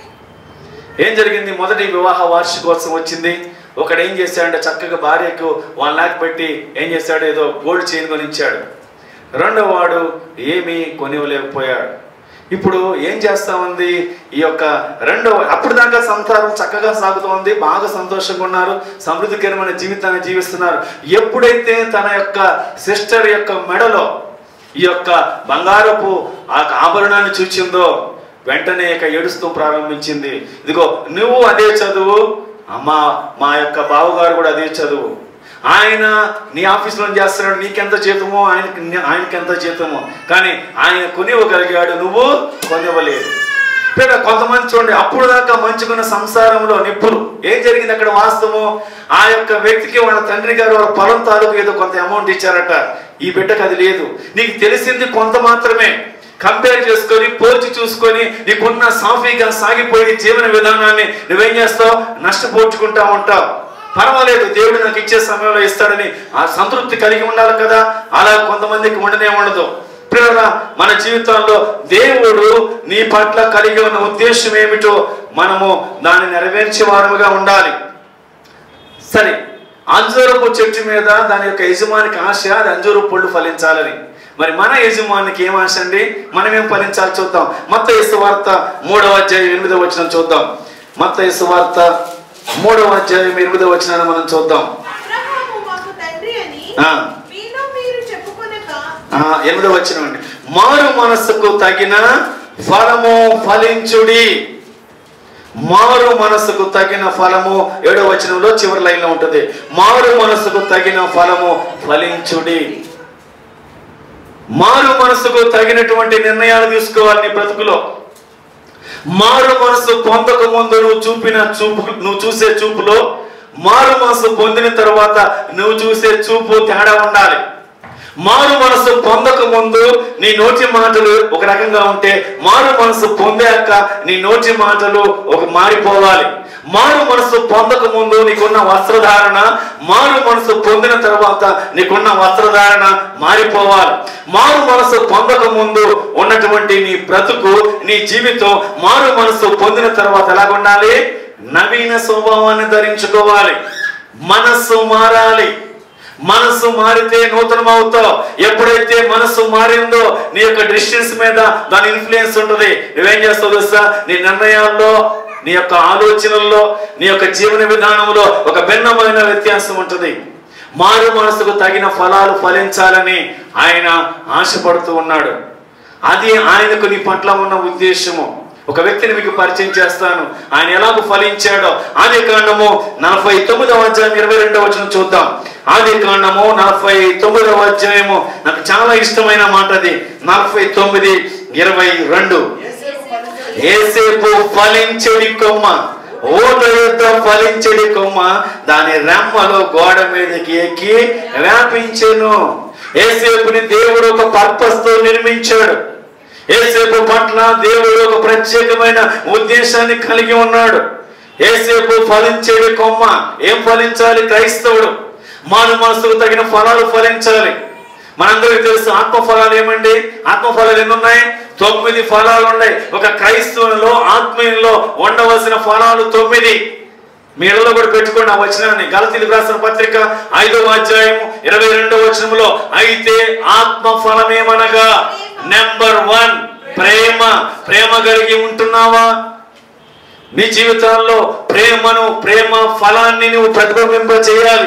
ఏం జరిగింది మొదటి వివాహ వార్షికోత్సవం వచ్చింది ఒకడు ఏం చేశాడంటే చక్కగా భార్యకు వన్ లాక్ పెట్టి ఏం చేశాడు ఏదో గోల్డ్ చైన్ కొనిచ్చాడు రెండో వాడు ఏమీ కొనివ్వలేకపోయాడు ఇప్పుడు ఏం చేస్తా ఉంది ఈ యొక్క రెండో అప్పుడు దాకా సంసారం చక్కగా సాగుతూ ఉంది బాగా సంతోషంగా ఉన్నారు సమృద్ధికరమైన జీవితాన్ని జీవిస్తున్నారు ఎప్పుడైతే తన యొక్క సిస్టర్ యొక్క మెడలో ఈ యొక్క బంగారపు ఆ ఆభరణాన్ని చూచిందో వెంటనే ఇక ఏడుస్తూ ప్రారంభించింది ఇదిగో నువ్వు అదే చదువు అమ్మా మా యొక్క బావగారు కూడా అదే చదువు ఆయన నీ ఆఫీస్లో చేస్తున్నాడు నీకెంత జీతమో ఆయనకి ఆయనకి ఎంత జీతమో కానీ ఆయన కొనివ్వగలిగాడు నువ్వు కొనివ్వలేదు ఇక్కడ కొంతమంది చూడండి అప్పుడు దాకా మంచుకున్న సంసారంలో నిప్పులు ఏం జరిగింది అక్కడ వాస్తవం ఆ యొక్క వ్యక్తికి వాళ్ళ తండ్రి గారు వాళ్ళ పొలం తాలూకు ఏదో కొంత అమౌంట్ ఇచ్చారట ఈ బిడ్డకు అది లేదు నీకు తెలిసింది కొంత మాత్రమే కంపేర్ చేసుకొని పోల్చి చూసుకొని నీకున్న సాఫీగా సాగిపోయే జీవన విధానాన్ని నువ్వేం చేస్తావు నష్టపోచుకుంటా ఉంటావు పర్వాలేదు దేవుడు నాకు ఇచ్చే సమయంలో ఇస్తాడని ఆ సంతృప్తి కలిగి ఉండాలి కదా అలా కొంతమందికి ఉండనే ఉండదు ప్రియులారా, మన జీవితంలో దేవుడు నీ పట్ల కలిగి ఉన్న ఉద్దేశం ఏమిటో మనము దాన్ని నెరవేర్చే వారముగా ఉండాలి సరే అంజూరపు చెట్టు మీద దాని యొక్క యజమానికి ఆశ అది అంజూరపు పళ్ళు ఫలించాలని మరి మన యజమానికి ఏం ఆశ అండి మనం ఏం ఫలించాలి చూద్దాం మత్త వార్త మూడవ అధ్యాయం ఎనిమిదవ వచనం చూద్దాం మత్త వార్త మూడవ అధ్యాయం ఎనిమిదవ వచనాన్ని మనం చూద్దాం అబ్రహాము మాకు తండ్రి అని ఆ. మీలో మీరు చెప్పుకొనక ఆ, ఎనిమిదవ వచనం అండి మారు మనస్సుకు తగిన ఫలము ఫలించుడి మారు మనసుకు తగిన ఫలము ఏడో వచనంలో చివరి లైన్లో ఉంటుంది మారు మనసుకు తగిన ఫలము ఫలించుడి మారు మనసుకు తగినటువంటి నిర్ణయాలు తీసుకోవాలి నీ బ్రతుకులో మారు మనసు పొందక ముందు నువ్వు చూపిన చూపు నువ్వు చూసే చూపులో మారు మనసు పొందిన తర్వాత నువ్వు చూసే చూపు తేడా ఉండాలి మారు మనసు పొందక ముందు నీ నోటి మాటలు ఒక రకంగా ఉంటే మారు మనసు పొందాక నీ నోటి మాటలు ఒక మారిపోవాలి మారు మనసు పొందక ముందు నీకున్న వస్త్రధారణ మారు మనసు పొందిన తర్వాత నీకున్న వస్త్రధారణ మారిపోవాలి మారు మనసు పొందక ముందు ఉన్నటువంటి నీ బ్రతుకు నీ జీవితం మారు మనసు పొందిన తర్వాత ఎలాగ ఉండాలి నవీన స్వభావాన్ని ధరించుకోవాలి మనస్సు మారాలి మనసు మారితే నూతనం అవుతావు ఎప్పుడైతే మనసు మారిందో నీ యొక్క డిస్టెన్స్ మీద దాని ఇన్ఫ్లుయెన్స్ ఉంటుంది నువ్వేం చేస్తావు తెలుసా నీ నిర్ణయాల్లో నీ యొక్క ఆలోచనల్లో నీ యొక్క జీవన విధానంలో ఒక భిన్నమైన వ్యత్యాసం ఉంటుంది మారు మనసుకు తగిన ఫలాలు ఫలించాలని ఆయన ఆశపడుతూ ఉన్నాడు అది ఆయనకు నీ పట్ల ఉన్న ఉద్దేశము ఒక వ్యక్తిని మీకు పరిచయం చేస్తాను ఆయన ఎలాగో ఫలించాడో ఆది కాండము నలభై తొమ్మిదవ అధ్యాయం ఇరవై రెండవ వచనం చూద్దాం ఆది కాండము నలభై తొమ్మిదవ అధ్యాయము నాకు చాలా ఇష్టమైన మాట అది నలభై తొమ్మిది ఇరవై రెండు ఏసేపు ఫలించడి కొమ్మ ఓటయుతో ఫలించడి కొమ్మ దాని రెమ్మలో గోడ మీదకి ఎక్కి వ్యాపించెను ఏసేపుని దేవుడు ఒక పర్పస్ తో నిర్మించాడు ఏసేపు పట్ల దేవుడు ఒక ప్రత్యేకమైన ఉద్దేశాన్ని కలిగి ఉన్నాడు ఏసేపు ఫలించేది కొమ్మ ఏం ఫలించాలి క్రైస్తవుడు మాను మనసుకు తగిన ఫలాలు ఫలించాలి మనందరికీ తెలుసు ఆత్మ ఫలాలు ఏమండి ఆత్మ ఫలాలు ఎన్ని ఉన్నాయి తొమ్మిది ఫలాలు ఉన్నాయి ఒక క్రైస్తవునిలో ఆత్మీయుల్లో ఉండవలసిన ఫలాలు తొమ్మిది మీ ఇళ్ళలో కూడా పెట్టుకోండి ఆ వచనాన్ని గలతీలకు రాసిన పత్రిక ఐదవ అధ్యాయం ఇరవై రెండవ వచనంలో అయితే ఆత్మ ఫలమేమనగా నెంబర్ వన్ ప్రేమ ప్రేమ కలిగి ఉంటున్నావా నీ జీవితాల్లో ప్రేమను ప్రేమ ఫలాన్ని నువ్వు ప్రతిబింబ చేయాలి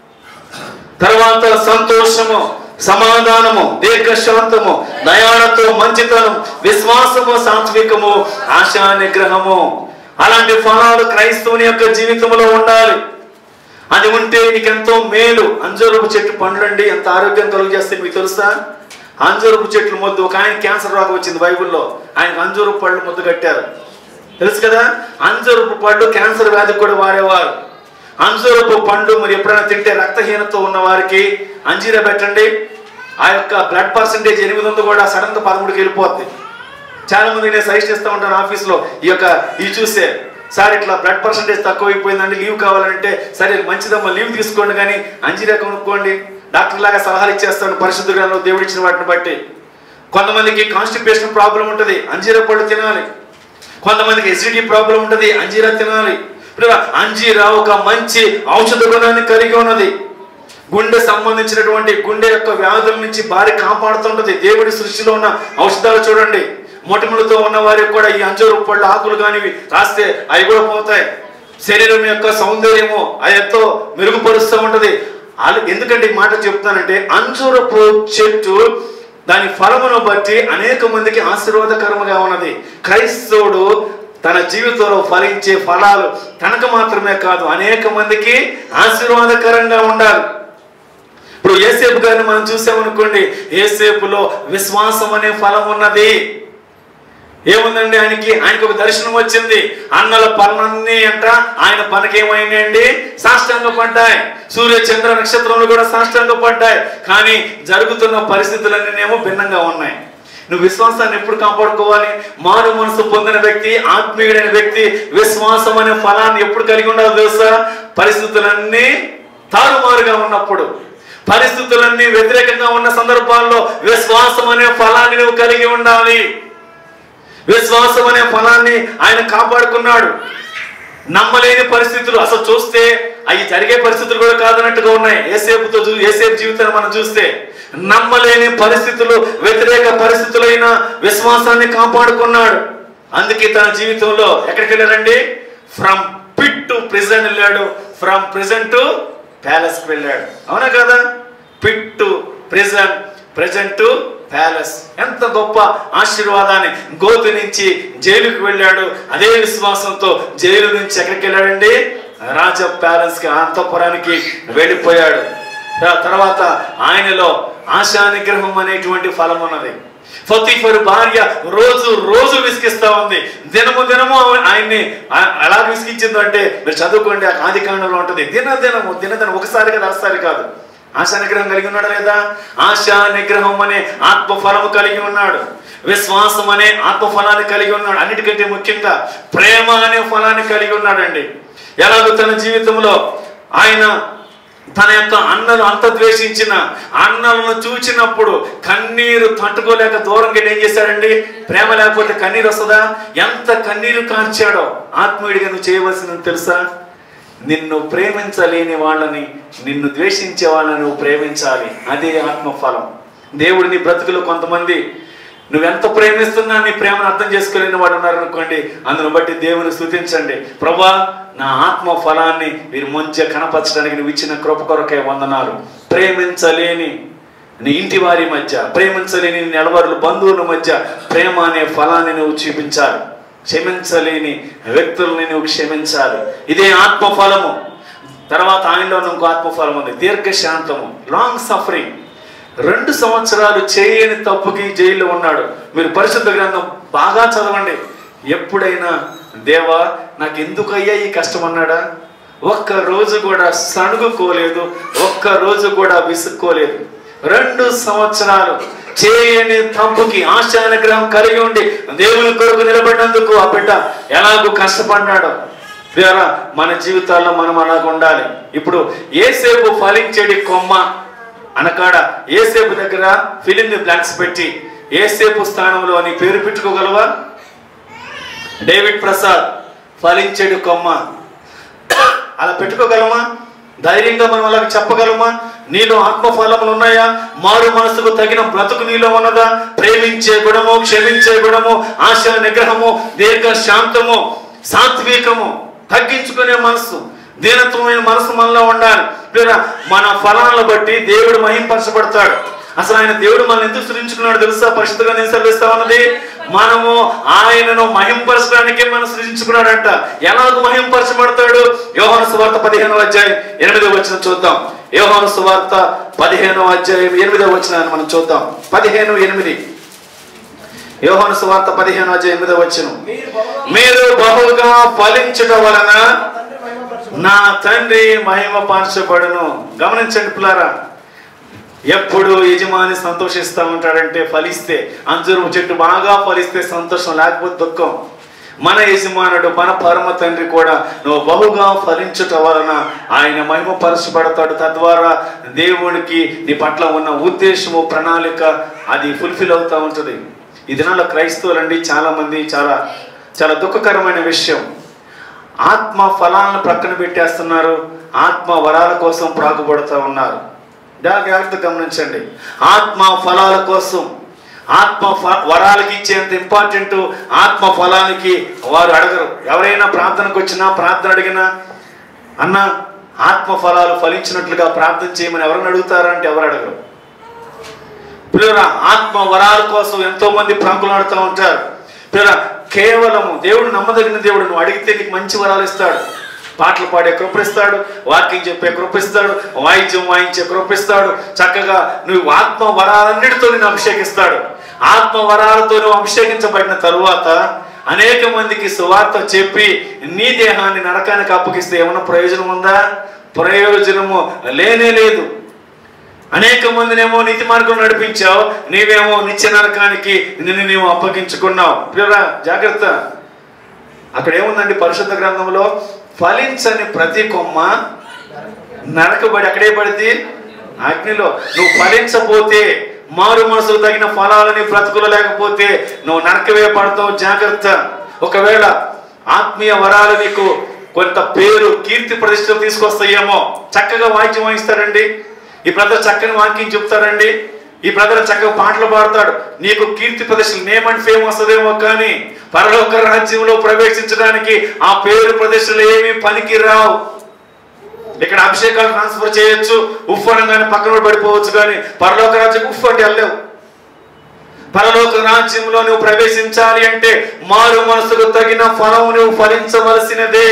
తర్వాత సంతోషము సమాధానము దీర్ఘశాంతము దయాళతో మంచితనం విశ్వాసము సాత్వికము ఆశా నిగ్రహము అలాంటి ఫలాలు క్రైస్తవుని యొక్క జీవితంలో ఉండాలి అది ఉంటే నీకు ఎంతో మేలు అంజూరపు చెట్టు పండ్లండి ఎంత ఆరోగ్యం కలుగు చేస్తే మీకు తెలుసా అంజూరపు చెట్లు ముద్దు ఒక ఆయన క్యాన్సర్ రోగం వచ్చింది బైబిల్లో ఆయనకు అంజూరపు పళ్ళు ముద్దు కట్టారు తెలుసు కదా అంజూరపు పళ్ళు క్యాన్సర్ వ్యాధికి కూడా వాడేవారు అంజూరపు పండు మరి ఎప్పుడైనా తింటే రక్తహీనత ఉన్న వారికి అంజీరా పెట్టండి ఆ యొక్క బ్లడ్ పర్సంటేజ్ ఎనిమిది ఉంది కూడా సడన్ గా పదమూడుకి వెళ్ళిపోద్ది చాలా మంది నేను సజెస్ట్ చేస్తూ ఉంటాను ఆఫీస్లో ఈ యొక్క ఇది చూసే సార్ ఇట్లా బ్లడ్ పర్సంటేజ్ తక్కువ అయిపోయిందండి లీవ్ కావాలంటే సరే మంచిదమ్మా లీవ్ తీసుకోండి కానీ అంజీరా కొనుక్కోండి డాక్టర్ లాగా సలహాలు ఇచ్చేస్తాను పరిశుద్ధ గ్రంథంలో దేవుడు ఇచ్చిన వాటిని బట్టి కొంతమందికి కాన్స్టిపేషన్ ప్రాబ్లం ఉంటుంది అంజీరా పళ్ళు తినాలి కొంతమందికి ఎసిడిటీ ప్రాబ్లం ఉంటుంది అంజీరా తినాలి ఇప్పుడు అంజీరా ఒక మంచి ఔషధ గుణాన్ని కలిగి ఉన్నది గుండె సంబంధించినటువంటి గుండె యొక్క వ్యాధుల నుంచి భారీ కాపాడుతుంటది దేవుడి సృష్టిలో ఉన్న ఔషధాలు చూడండి మొటిములతో ఉన్న వారికి కూడా ఈ అంజూరు పళ్ళు ఆకులు కానివి రాస్తే అవి కూడా పోతాయి శరీరం యొక్క సౌందర్యము అది ఎంతో మెరుగుపరుస్తూ ఉంటది అలా- ఎందుకంటే ఈ మాట చెప్తానంటే అంజూరపు చెట్టు దాని ఫలమును బట్టి అనేక మందికి ఆశీర్వాదకరముగా ఉన్నది క్రైస్తవుడు తన జీవితంలో ఫలించే ఫలాలు తనకు మాత్రమే కాదు అనేక మందికి ఆశీర్వాదకరంగా ఉండాలి ఇప్పుడు ఏసేపు గారిని మనం చూసామనుకోండి ఏసేపులో విశ్వాసం అనే ఫలం ఉన్నది ఏముందండి ఆయనకి ఆయనకు ఒక దర్శనం వచ్చింది అన్నల పనులన్నీ అంట ఆయన పనకేమైనాయండి సాష్టాంగ పడ్డాయి సూర్య చంద్ర నక్షత్రములు కూడా సాష్టాంగ పడ్డాయి కానీ జరుగుతున్న పరిస్థితులన్నీనేమో భిన్నంగా ఉన్నాయి నువ్వు విశ్వాసాన్ని ఎప్పుడు కాపాడుకోవాలి మారు మనసు పొందిన వ్యక్తి ఆత్మీయుడైన వ్యక్తి విశ్వాసం అనే ఫలాన్ని ఎప్పుడు కలిగి ఉండాలి తెలుసా పరిస్థితులన్నీ తారుమారుగా ఉన్నప్పుడు పరిస్థితులన్నీ వ్యతిరేకంగా ఉన్న సందర్భాల్లో విశ్వాసం అనే ఫలాన్ని నువ్వు కలిగి ఉండాలి విశ్వాసం అనే ఫలాన్ని ఆయన కాపాడుకున్నాడు నమ్మలేని పరిస్థితులు అసలు చూస్తే అవి జరిగే పరిస్థితులు కూడా కాదన్నట్టుగా ఉన్నాయి ఏసేపుతో చూ ఏసేపు జీవితాన్ని మనం చూస్తే నమ్మలేని పరిస్థితులు వ్యతిరేక పరిస్థితులైన విశ్వాసాన్ని కాపాడుకున్నాడు అందుకే తన జీవితంలో ఎక్కడికి వెళ్ళారండి ఫ్రమ్ పిట్ టు ప్రిజన్ వెళ్ళాడు ఫ్రమ్ ప్రిజన్ టు ప్యాలెస్కి వెళ్ళాడు అవునా కదా pit to prison present to palace ఎంత గొప్ప ఆశీర్వాదాన్ని గోతు నుంచి జైలుకు వెళ్ళాడు అదే విశ్వాసంతో జైలు నుంచి ఎక్కడికి వెళ్ళాడండి రాజ ప్యాలెస్ కి అంతఃపురానికి వెళ్ళిపోయాడు ఆ తర్వాత ఆయనలో ఆశా నిగ్రహం అనేటువంటి ఫలం ఉన్నది ఫతీఫరు భార్య రోజు రోజు విసిగిస్తా ఉంది దినము దినము ఆయన్ని ఆ- ఎలా విసిగించిందో అంటే మీరు చదువుకోండి ఆ ఆది కాండంలో ఉంటుంది దిన దినము దిన దినం ఒకసారి కదా అరసారి కాదు ఆశా నిగ్రహం కలిగి ఉన్నాడు లేదా ఆశా నిగ్రహం అనే ఆత్మ ఫలము కలిగి ఉన్నాడు విశ్వాసం అనే ఆత్మ ఫలాన్ని కలిగి ఉన్నాడు అన్నిటికంటే ముఖ్యంగా ప్రేమ అనే ఫలాన్ని కలిగి ఉన్నాడండి ఎలాగో తన జీవితంలో ఆయన తన యొక్క అన్నలు అంత ద్వేషించిన అన్నలను చూచినప్పుడు కన్నీరు తట్టుకోలేక దూరంగా వెళ్ళి ఏం చేశాడండి ప్రేమ లేకపోతే కన్నీరు వస్తుందా ఎంత కన్నీరు కార్చాడో ఆత్మీయుడిగా నువ్వు చేయవలసింది తెలుసా నిన్ను ప్రేమించలేని వాళ్ళని నిన్ను ద్వేషించే వాళ్ళని నువ్వు ప్రేమించాలి అదే ఆత్మఫలం దేవుడు నీ బ్రతుకులో కొంతమంది నువ్వెంత ప్రేమిస్తున్నా నీ ప్రేమను అర్థం చేసుకోలేని వాడు ఉన్నారు అనుకోండి అందును బట్టి దేవుని స్థుతించండి ప్రభా నా ఆత్మ ఫలాన్ని మీరు మంచిగా కనపరచడానికి నువ్వు ఇచ్చిన కృప కొరకే వందనాలు ప్రేమించలేని నీ ఇంటి వారి మధ్య ప్రేమించలేని నెలవారులు బంధువుల మధ్య ప్రేమ అనే ఫలాన్ని నువ్వు చూపించాలి క్షమించలేని వ్యక్తుల్ని నువ్వు క్షమించాలి ఇదే ఆత్మఫలము తర్వాత ఆయనలో ఇంకో ఆత్మఫలం ఉంది దీర్ఘశాంతము లాంగ్ సఫరింగ్ రెండు సంవత్సరాలు చేయని తప్పుకి జైల్లో ఉన్నాడు మీరు పరిశుద్ధ గ్రంథం బాగా చదవండి ఎప్పుడైనా దేవా నాకు ఎందుకు అయ్యా ఈ కష్టం అన్నాడా ఒక్క రోజు కూడా సణుగుకోలేదు ఒక్క రోజు కూడా విసుక్కోలేదు రెండు సంవత్సరాలు చేయని తప్పుకి ఆశానుగ్రహం కలిగి ఉండి దేవుని కొరకు నిలబడినందుకు ఆ బిడ్డ ఎలాగో కష్టపడ్డాడు ద్వారా మన జీవితాల్లో మనం అలాగ ఉండాలి ఇప్పుడు ఏసేపు ఫలించేడి కొమ్మ అనకాడ ఏసేపు దగ్గర ఫిలిం బ్లాంక్స్ పెట్టి ఏసేపు స్థానంలో నీ పేరు పెట్టుకోగలవా డేవిడ్ ప్రసాద్ ఫలించేడు కొమ్మ అలా పెట్టుకోగలమా ధైర్యంగా మనం అలాగ చెప్పగలమా నీలో ఆత్మఫలములు ఉన్నాయా మారు మనసుకు తగిన బ్రతుకు నీలో ఉన్నదా ప్రేమించే గుణము క్షమించే గుణము ఆశ నిగ్రహము దీర్ఘ శాంతము సాత్వికము తగ్గించుకునే మనసు దీనత్వమైన మనసు మనలో ఉండాలి లేదా మన ఫలాలను బట్టి దేవుడు మహింపరచబడతాడు అసలు ఆయన దేవుడు మనల్ని ఎందుకు సృజించుకున్నాడు తెలుసా పరిశుద్ధంగా నేను సెలవిస్తా ఉన్నది మనము ఆయనను మహింపరచడానికే మనం సృజించుకున్నాడంట ఎలాగ మహింపరచబడతాడు యోహాను సువార్త పదిహేనవ అధ్యాయం ఎనిమిదవ వచ్చిన చూద్దాం యోహాను సువార్త పదిహేనవ అధ్యాయం ఎనిమిదవ వచ్చిన మనం చూద్దాం పదిహేను ఎనిమిది యోహాను సువార్త పదిహేను అధ్యాయం ఎనిమిదవ వచ్చిన మీరు బహుగా మీరు బహుగా ఫలించడం వలన నా తండ్రి మహిమ నా తండ్రి మహిమ పరచును. పార్చబడును గమనించండి పిల్లారా ఎప్పుడు యజమాని సంతోషిస్తూ ఉంటాడంటే ఫలిస్తే అంజూరు చెట్టు బాగా ఫలిస్తే సంతోషం లేకపోతే దుఃఖం మన యజమానుడు మన పరమ తండ్రి కూడా నువ్వు బహుగా ఫలించుట వలన ఆయన మహిమపరచబడతాడు తద్వారా దేవునికి నీ పట్ల ఉన్న ఉద్దేశము ప్రణాళిక అది ఫుల్ఫిల్ అవుతూ ఉంటుంది ఈ దినాల్లో క్రైస్తవులండి చాలా మంది చాలా చాలా దుఃఖకరమైన విషయం ఆత్మ ఫలాలను ప్రక్కన పెట్టేస్తున్నారు ఆత్మ వరాల కోసం ప్రాకుపడుతూ ఉన్నారు జాగ్రత్త గమనించండి ఆత్మ ఫలాల కోసం ఆత్మ ఫ- వరాలకి ఇచ్చేంత ఇంపార్టెంట్ ఆత్మ ఫలానికి వారు అడగరు ఎవరైనా ప్రార్థనకు వచ్చినా ప్రార్థన అడిగినా అన్న ఆత్మ ఫలాలు ఫలించినట్లుగా ప్రార్థన చేయమని ఎవరిని అడుగుతారంటే ఎవరు అడగరు పిల్లరా ఆత్మ వరాల కోసం ఎంతో మంది ప్రాంకులాడుతూ ఉంటారు పిల్లరా కేవలము దేవుడు నమ్మదగిన దేవుడు నువ్వు అడిగితే నీకు మంచి వరాలు ఇస్తాడు పాటలు పాడే కృపిస్తాడు వాక్యం చెప్పే కృపిస్తాడు వాయిద్యం వాయించే కృపిస్తాడు చక్కగా నువ్వు ఆత్మ వరాలన్నిటితో నేను అభిషేకిస్తాడు ఆత్మ వరాలతో నువ్వు అభిషేకించబడిన తరువాత అనేక మందికి సువార్త చెప్పి నీ దేహాన్ని నరకానికి అప్పగిస్తే ఏమైనా ప్రయోజనం ఉందా ప్రయోజనము లేనే లేదు అనేక మందినేమో నీతి మార్గం నడిపించావు నీవేమో నిత్య నరకానికి నిన్ను నీవు అప్పగించుకున్నావు పిల్లరా జాగ్రత్త అక్కడ ఏముందండి పరిశుద్ధ గ్రంథంలో ఫలించని ప్రతి కొమ్మ నరకబడి అక్కడే పడితే అగ్నిలో నువ్వు ఫలించపోతే మారు మనసుకు తగిన ఫలాలని బ్రతుకులు లేకపోతే నువ్వు నరకవే పడతావు జాగ్రత్త ఒకవేళ ఆత్మీయ వరాలు నీకు కొంత పేరు కీర్తి ప్రతిష్టలు తీసుకొస్తాయేమో చక్కగా వాయిద్యం వాయిస్తారండి ఈ బ్రదర్ చక్కని వాక్యం చెప్తారండి ఈ బ్రదర్ చక్కగా పాటలు పాడతాడు నీకు కీర్తి ప్రదర్శనలు నేమ్ అండ్ ఫేమ్ వస్తుందేమో కానీ పరలోక రాజ్యంలో ప్రవేశించడానికి ఆ పేరు ప్రదర్శనలు ఏమీ పనికి రావు ఇక్కడ అభిషేకాలు ట్రాన్స్ఫర్ చేయొచ్చు ఉఫ్ అనగానే పక్కన పడిపోవచ్చు కానీ పరలోక రాజ్యం ఉఫ్ అంటే వెళ్ళలేవు పరలోక రాజ్యంలో నువ్వు ప్రవేశించాలి అంటే మారు మనసుకు తగిన ఫలం నువ్వు ఫలించవలసినదే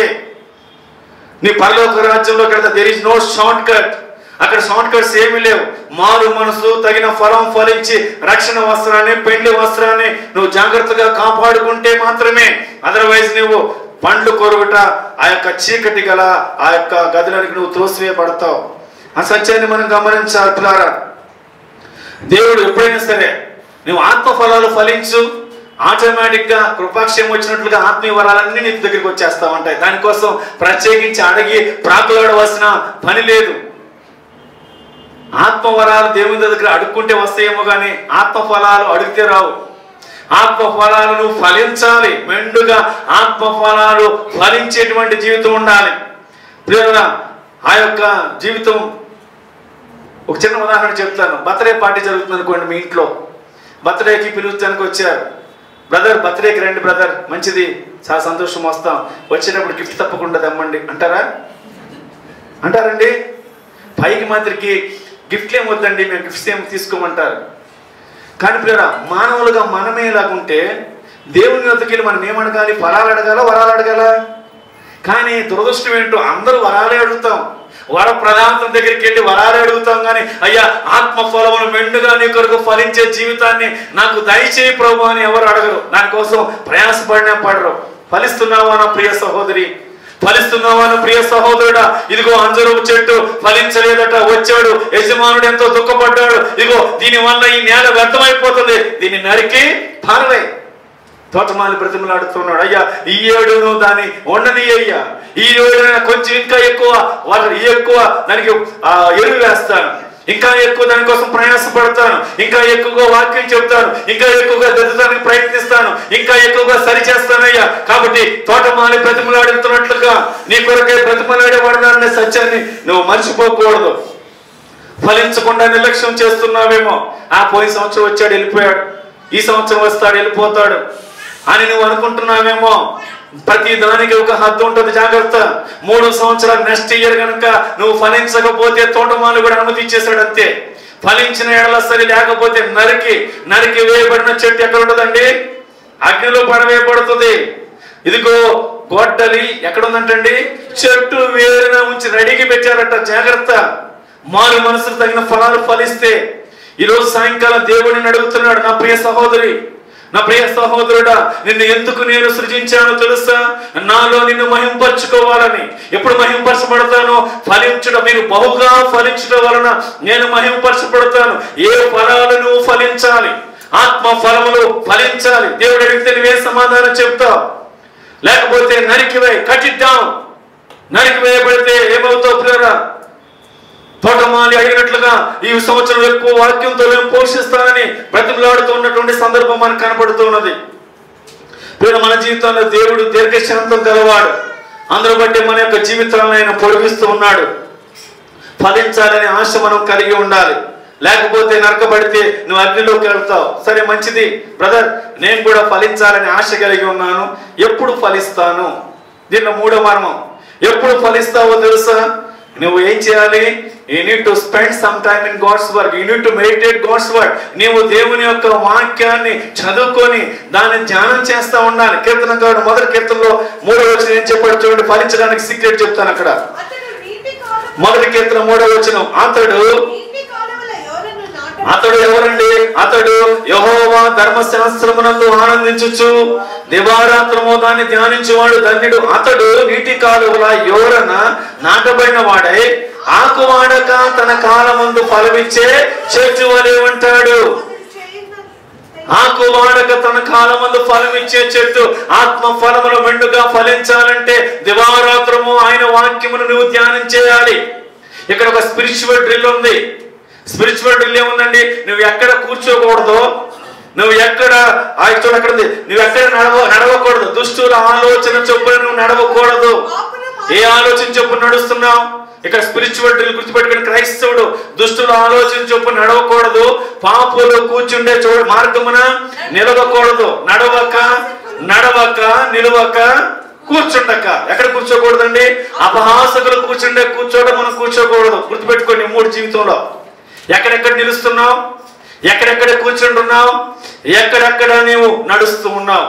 నీ పరలోక రాజ్యంలోకి వెళ్తే there is no short cut అక్కడ షార్ట్ కట్స్ ఏమీ లేవు మారు మనసు తగిన ఫలం ఫలించి రక్షణ వస్త్రాన్ని పెండ్లి వస్త్రాన్ని నువ్వు జాగ్రత్తగా కాపాడుకుంటే మాత్రమే అదర్వైజ్ నువ్వు పండ్లు కొరుకుట ఆ యొక్క చీకటి గల ఆ యొక్క గదిలోనికి నువ్వు త్రోసివేయబడతావు ఆ సత్యాన్ని మనం గమనించాలి పిల్లారా దేవుడు ఎప్పుడైనా సరే నువ్వు ఆత్మ ఫలాలు ఫలించు ఆటోమేటిక్ గా కృపాక్షయం వచ్చినట్లుగా ఆత్మీయ వరాలన్నీ నీ దగ్గరికి వచ్చేస్తా ఉంటాయి దానికోసం ప్రత్యేకించి అడిగి ప్రాకులాడవలసిన పని లేదు ఆత్మ వరాలు దేవుని దగ్గర అడుక్కుంటే వస్తాయేమో కానీ ఆత్మ ఫలాలు అడిగితే రావు ఆత్మ ఫలాలు నువ్వు ఫలించాలి మెండుగా ఆత్మ ఫలాలు ఫలించేటువంటి జీవితం ఉండాలి ప్రియులారా, ఆ యొక్క జీవితం ఒక చిన్న ఉదాహరణ చెప్తాను బర్త్డే పార్టీ జరుగుతుంది అనుకోండి మీ ఇంట్లో బర్త్డేకి పిలుస్తానికి వచ్చారు బ్రదర్ బర్త్డేకి రండి బ్రదర్ మంచిది చాలా సంతోషం వస్తాం వచ్చేటప్పుడు గిఫ్ట్ తప్పకుండా తెమ్మండి అంటారా అంటారండి పైకి మాత్రకి గిఫ్ట్లు ఏం వద్దండి మేము గిఫ్ట్స్ ఏం తీసుకోమంటారు కానీ ప్రియరా మానవులుగా మనమే ఇలాగుంటే దేవుని వద్దకు వెళ్ళి మనం ఏమడగాలి ఫలాలు అడగాల వరాలు అడగాల కానీ దురదృష్టం ఏంటో అందరూ వరాలే అడుగుతాం వర ప్రధానం దగ్గరికి వెళ్ళి వరాలే అడుగుతాం కానీ అయ్యా ఆత్మ ఫలమును మెండుగా నీ కొరకు ఫలించే జీవితాన్ని నాకు దయచేయి ప్రభు అని ఎవరు అడగరు దానికోసం ప్రయాసపడినా పడరు ఫలిస్తున్నావా నా ప్రియ సహోదరి ఫలిస్తున్నావా నా ప్రియ సహోదరుడా ఇదిగో అంజరపు చెట్టు ఫలించలేదట వచ్చాడు యజమానుడు ఎంతో దుఃఖపడ్డాడు ఇదిగో దీని వల్ల ఈ నేల వ్యర్థమైపోతుంది దీన్ని నరికి పారవే తోటమాలి బ్రతిమలాడుతున్నాడు అయ్యా ఈ ఏడును దాన్ని ఉండని అయ్యా ఈ ఏడు కొంచెం ఇంకా ఎక్కువ వాళ్ళ ఎక్కువ దానికి ఆ, ఎరువు వేస్తాను ఇంకా ఎక్కువ దానికోసం ప్రయాసపడతాను ఇంకా ఎక్కువగా వాక్యం చెప్తాను ఇంకా ఎక్కువగా దిద్దడానికి ప్రయత్నిస్తాను ఇంకా ఎక్కువగా సరి చేస్తానయ్యా కాబట్టి తోటమాలి బ్రతిమలాడుతున్నట్లుగా నీ కొరకే బ్రతిమలాడేవాడదాన్ని సత్యాన్ని నువ్వు మర్చిపోకూడదు ఫలించకుండా నిర్లక్ష్యం చేస్తున్నావేమో ఆ పోయిన సంవత్సరం వచ్చాడు వెళ్ళిపోయాడు ఈ సంవత్సరం వస్తాడు వెళ్ళిపోతాడు అని నువ్వు అనుకుంటున్నావేమో ప్రతి దానికి ఒక హద్దు ఉంటుంది జాగ్రత్త మూడు సంవత్సరాలు నెక్స్ట్ ఇయర్ కనుక నువ్వు ఫలించకపోతే తోటమాలు కూడా అనుమతి ఇచ్చేసాడు అంతే ఫలించిన ఏళ్ళ సరి లేకపోతే నరికి నరికి వేయబడిన చెట్టు ఎక్కడ ఉంటుందండి అగ్నిలో పడవేయబడుతుంది ఇదిగో గొడ్డలి ఎక్కడ ఉందంటండి చెట్టు వేరున ఉంచి రెడీకి పెట్టారట జాగ్రత్త మారు మనసుకు తగిన ఫలాలు ఫలిస్తే ఈరోజు సాయంకాలం దేవుడిని అడుగుతున్నాడు నా ప్రియ సహోదరి నా ప్రియ సహోదరుడా నిన్ను ఎందుకు నేను సృజించానో తెలుసా నాలో నిన్ను మహింపరచుకోవాలని ఎప్పుడు మహింపరచబడతానో ఫలించడం మీరు బహుగా ఫలించడం వలన నేను మహింపరచబడతాను ఏ ఫలాలు నువ్వు ఫలించాలి ఆత్మ ఫలములు ఫలించాలి దేవుడు అడిగితే నువ్వే సమాధానం చెప్తావు లేకపోతే నరికివే కట్ ఇట్ డౌన్ నరికివేయబడితే ఏమవుతావు ప్రియరా తోటమాలి అడిగినట్లుగా ఈ సంవత్సరం ఎక్కువ వాక్యంతో మేము పోషిస్తానని బ్రతిమలాడుతూ ఉన్నటువంటి సందర్భం మనకు కనపడుతున్నది ప్రియ మన జీవితంలో దేవుడు దీర్ఘశాంతం గలవాడు అందరూ బట్టి మన యొక్క జీవితాలను ఆయన పొడిగిస్తూ ఉన్నాడు ఫలించాలనే ఆశ మనం కలిగి ఉండాలి లేకపోతే నరకబడితే నువ్వు అగ్నిలోకి వెళ్తావు సరే మంచిది బ్రదర్ నేను కూడా ఫలించాలని ఆశ కలిగి ఉన్నాను ఎప్పుడు ఫలిస్తాను దీనిలో మూడో మర్మం ఎప్పుడు ఫలిస్తావో తెలుసా నువ్వు ఏం చేయాలి you need to spend some time in God's work you need to meditate God's work నీవు దేవుని యొక్క వాక్యాన్ని చదువుకొని దాన్ని ధ్యానం చేస్తా ఉండాలి కీర్తనకారుడు మొదటి కీర్తనలో మూడో వచ్చిన ఏం చెప్పాడు చూడండి ఫలించడానికి సీక్రెట్ చెప్తాను అక్కడ అతడు నీటి కాలం మొదటి కీర్తన మూడో వచనం అతడు నీటి కాలముల ఎవరನ್ನು నాట అతడు ఎవరండి అతడు యహోవా ధర్మశాస్త్రమునందు ఆనందించుచు దివారాత్రము దాన్ని ధ్యానించువాడు ధన్యుడు అతడు నీటి కాలువల యోరన నాటబడిన వాడై ఆకువాడక తన కాలమందు ఫలమిచ్చే చెట్టు వలె ఉంటాడు అతడు చేయున్న ఆకు వాడక తన కాలమందు ఫలం ఇచ్చే చెట్టు ఆత్మ ఫలములు మెండుగా ఫలించాలంటే దివారాత్రము ఆయన వాక్యమును నువ్వు ధ్యానం చేయాలి ఇక్కడ ఒక స్పిరిచువల్ డ్రిల్ ఉంది స్పిరిచువల్ డ్రిల్ ఏముందండి నువ్వు ఎక్కడ కూర్చోకూడదు నువ్వు ఎక్కడ ఆ చూడు అక్కడ ఉంది నువ్వు ఎక్కడ నడవ నడవకూడదు దుష్టుల ఆలోచన చొప్పున నువ్వు నడవకూడదు ఏ ఆలోచన చొప్పున నడుస్తున్నావు ఇక్కడ స్పిరిచువల్ డ్రిల్ గుర్తుపెట్టుకుని క్రైస్తవుడు దుష్టుల ఆలోచన చొప్పున నడవకూడదు పాపులు కూర్చుండే చోట మార్గమున నిలవకూడదు నడవక నడవక నిలవక కూర్చుండక ఎక్కడ కూర్చోకూడదండి అపహాసకులు కూర్చుండే కూర్చోట మనం కూర్చోకూడదు గుర్తుపెట్టుకోండి ఈ మూడు జీవితంలో ఎక్కడెక్కడ నిలుస్తున్నావు ఎక్కడెక్కడ కూర్చుంటున్నావు ఎక్కడెక్కడ నీవు నడుస్తూ ఉన్నావు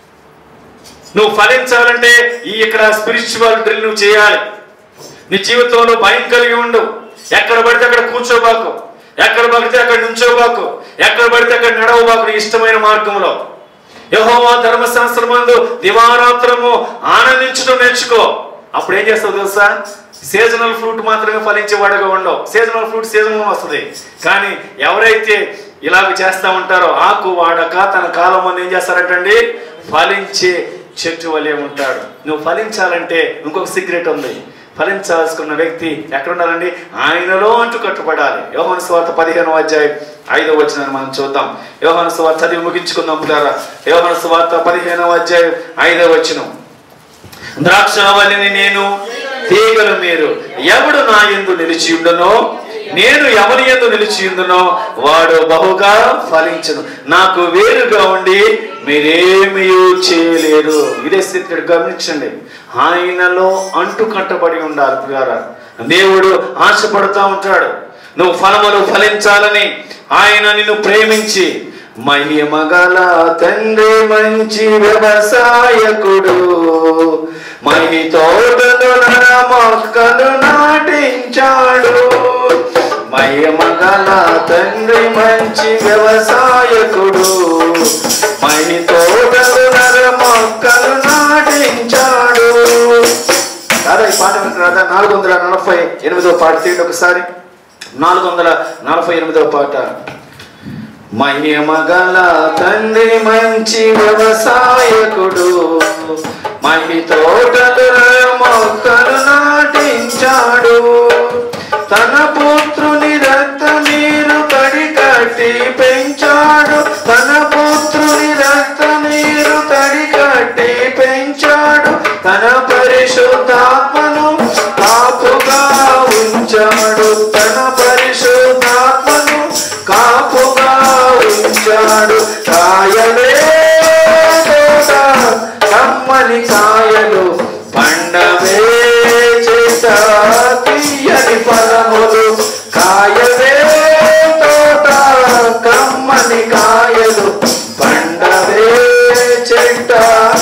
నువ్వు ఫలించాలంటే ఈ ఇక్కడ స్పిరిచువల్ డ్రిల్ నువ్వు చేయాలి నీ జీవితంలో భయం కలిగి ఉండు ఎక్కడ పడితే అక్కడ కూర్చోబాకు ఎక్కడ పడితే అక్కడ నుంచోబాకు ఎక్కడ పడితే అక్కడ నడవబాకు నీ ఇష్టమైన మార్గంలో యహోవా ధర్మశాస్త్రమందు దివారాత్రము ఆనందించడం నేర్చుకో అప్పుడు ఏం చేస్తావు తెలుసా సీజనల్ ఫ్రూట్ మాత్రమే ఫలించేవాడుగా ఉండవు సీజనల్ ఫ్రూట్ సీజన్ వస్తుంది కానీ ఎవరైతే ఇలాగ చేస్తా ఉంటారో ఆకు వాడక తన కాలం అని ఏం చేస్తారంటండి ఫలించే చెట్టు వలె ఉంటాడు నువ్వు ఫలించాలంటే ఇంకొక సీక్రెట్ ఉంది ఫలించాల్సుకున్న వ్యక్తి ఎక్కడ ఉండాలండి ఆయనలో అంటూ కట్టుబడాలి యోహాను స్వార్థ పదిహేను అధ్యాయం ఐదో వచ్చిన మనం చూద్దాం యోహాను స్వార్థ చదివి ముగించుకుందాం పిల్లారా యోహాను స్వార్థ పదిహేనవ అధ్యాయం ఐదో వచ్చిన ద్రాక్షావళిని నేను తీగలు మీరు ఎవడు నా యందు నిలిచి ఉండనో నేను ఎవరి యందు నిలిచి ఉందునో వాడు బహుగా ఫలించను నాకు వేరుగా ఉండి మీరేమీ చేయలేరు ఇదే స్థితి గమనించండి ఆయనలో అంటు కట్టబడి ఉండాలి ప్రియారా దేవుడు ఆశపడుతూ ఉంటాడు నువ్వు ఫలములు ఫలించాలని ఆయన నిన్ను ప్రేమించి మహిమగల తండ్రి మంచి వ్యవసాయకుడు మహి తోటలో నర మొక్కలు నాటించాడు మహిమగల తండ్రి మంచి వ్యవసాయకుడు మహి తోటలు నర మొక్కలు నాటించాడు రాదా ఈ పాట వింటున్నారా నాలుగు వందల నలభై ఎనిమిదో పాట తీయండి ఒకసారి నాలుగు వందల నలభై ఎనిమిదో పాట మహిమగల తండ్రి మంచి వ్యవసాయకుడు మహి తోటలు మొక్కలు నాటించాడు తన పుత్రుని రక్త నీరు తడి కట్టి పెంచాడు తన పుత్రుని రక్త నీరు తడి కట్టి పెంచాడు తన పరిశుద్ధాత్మను కాపుగా ఉంచాడు తన పరిశుద్ధాత్మను కాపుగా ఉంచాడు కాయలే తోట కమ్మని కాయలు పండవే చేత తీయని ఫలములు కాయలే తోట కమ్మని కాయలు పండవే చెట్ట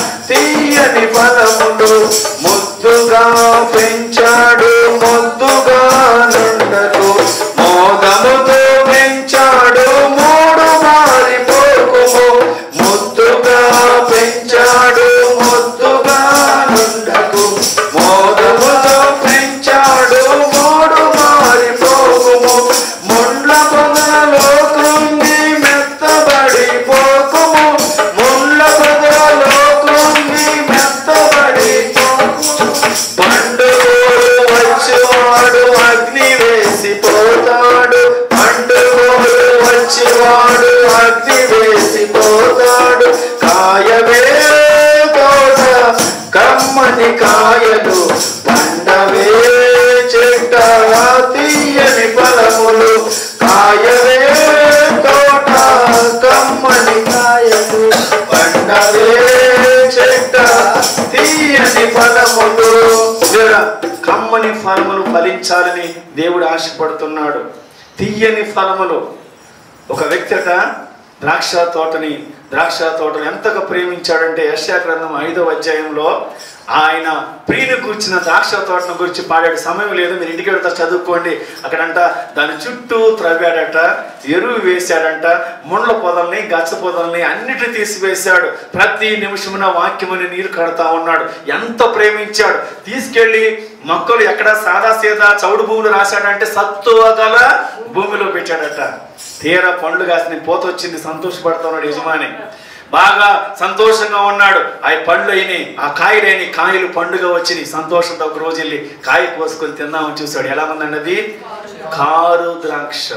తీయని ఫలములు ముద్దుగా పెంచాడు ముద్దుగా నుండకు మోదముతో పెంచాడు మూడు మారి పోకుము ముద్దుగా పెంచాడు ముద్దుగా నుండకు మోదముతో పెంచాడు మూడు మారి పోకుము ముండ్ల పొదలలో కృంగి మెత్తబడి పోకుము ముండ్ల పొదలలో కృంగి మెత్తబడి పోకుము పండుగోడు వచ్చేవాడు అగ్ని వేసిపోతాడు పండుగోడు వచ్చేవాడు అగ్ని వేసిపోతాడు కాయవే తోట కమ్మని కాయలు పండవే చెట్ట తీయని ఫలములు కాయవే తోట కమ్మని కాయలు పండవే చెట్ట తీయని ఫలములు చూడరా, కమ్మని ఫలములు ఫలించాలని దేవుడు ఆశపడుతున్నాడు తీయని ఫలములు ఒక వ్యక్తి అట ద్రాక్ష తోటని ద్రాక్ష తోటను ఎంతగా ప్రేమించాడంటే యశా గ్రంథం ఐదవ అధ్యాయంలో ఆయన ప్రియుని కూర్చిన ద్రాక్ష తోటను గురించి పాడాడు సమయం లేదు మీరు ఇంటికి వెళ్తా చదువుకోండి అక్కడంట దాని చుట్టూ త్రవ్వాడట ఎరువు వేశాడంట ముండ్ల పొదల్ని గచ్చ పొదల్ని అన్నిటి తీసివేశాడు ప్రతి నిమిషమున వాక్యమని నీరు కడతా ఉన్నాడు ఎంత ప్రేమించాడు తీసుకెళ్ళి మొక్కలు ఎక్కడ సాదా సీదా చౌడు భూములు రాశాడంటే సత్తువ గల భూమిలో పెట్టాడట తీరా పండ్లు కాసిన పోత వచ్చింది సంతోషపడుతున్నాడు యజమాని బాగా సంతోషంగా ఉన్నాడు ఆ పండ్లు అయినాయి ఆ కాయలేని కాయలు పండుగ వచ్చినాయి సంతోషంతో ఒక రోజు వెళ్ళి కాయ కోసుకొని తిందామని చూశాడు ఎలా ఉందండి అది కారు ద్రాక్ష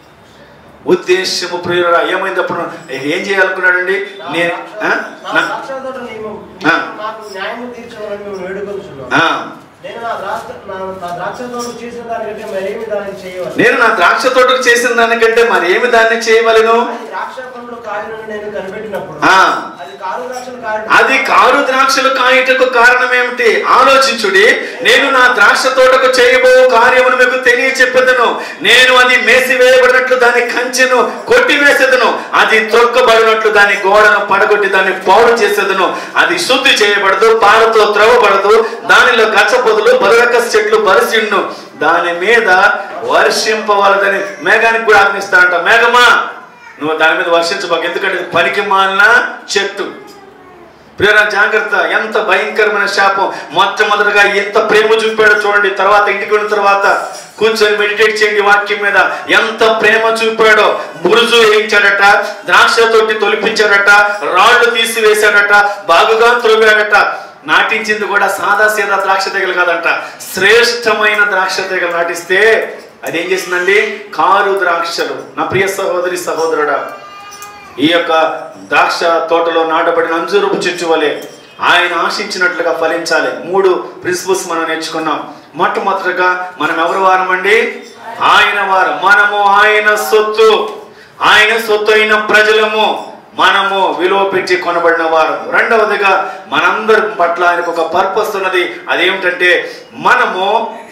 ఉద్దేశము ప్రియురా ఏమైంది అప్పుడు ఏం చేయాలనుకున్నాడండి నేను ఆ? నా నా- ద్రాక్ష తోట నియమం ఆ. నాకు న్యాయం తీర్చమని మేము వేడుకొంచున్నాం ఆ. నేను నా ద్రాక్ష నా నా ద్రాక్ష తోట చేసిన దానికంటే మరేమి దాన్ని చేయవాలి నేను నా ద్రాక్ష తోటకు చేసిన దానికంటే మరి ఏమి దాన్ని చేయవలను అది ద్రాక్ష పండ్లు కాయలను నేను కనిపెట్టినప్పుడు ఆ. అది కారు ద్రాక్షలు కాయలు అది కారు ద్రాక్షలు కాయటకు కారణం ఏమిటి ఆలోచించుడి నేను నా ద్రాక్ష తోటకు చేయబో కార్యమును మీకు తెలియ చెప్పేదను నేను అది మేసివేయబడినట్లు దాని కంచెను కొట్టివేసేదను అది త్రొక్కబడినట్లు దాని గోడను పడగొట్టి దాన్ని పాడు చేసేదను అది శుద్ధి చేయబడదు పాలతో త్రవ్వబడదు దానిలో గచ్చ పొదలు బలరకస్ చెట్లు బలిసిండు దాని మీద వర్షింపవలదని మేఘానికి కూడా ఆజ్ఞిస్తాడంట మేఘమా నువ్వు దాని మీద వర్షించబాకు ఎందుకంటే ఇది పనికి మాలిన చెట్టు ప్రేర జాగ్రత్త ఎంత భయంకరమైన శాపం మొట్టమొదటిగా ఎంత ప్రేమ చూపాడో చూడండి తర్వాత ఇంటికి వెళ్ళిన తర్వాత కూర్చొని మెడిటేట్ చేయండి వాక్యం మీద ఎంత ప్రేమ చూపాడో బురుజు వేయించాడట ద్రాక్ష తొట్టి తొలిపించాడట రాళ్ళు తీసివేశాడట బాగుగా త్రొవ్వాడట నాటించింది కూడా సాదా సీదా ద్రాక్ష తెగలు కాదంట శ్రేష్టమైన ద్రాక్ష తెగలు నాటిస్తే అదేం చేసిందండి కారు ద్రాక్షలు నా ప్రియ సహోదరి సహోదరుడా ఈ యొక్క ద్రాక్ష తోటలో నాటబడిన అంజూరపు చెట్టు వలె ఆయన ఆశించినట్లుగా ఫలించాలి మూడు ప్రిన్సిపల్స్ మనం నేర్చుకున్నాం మొట్టమొదటిగా మనం ఎవరు వారమండి ఆయన వారు మనము ఆయన సొత్తు ఆయన సొత్తు అయిన ప్రజలము మనము విలువ పెట్టి కొనబడిన వారు రెండవదిగా మనందరి పట్ల ఆయనకు ఒక పర్పస్ ఉన్నది అదేమిటంటే మనము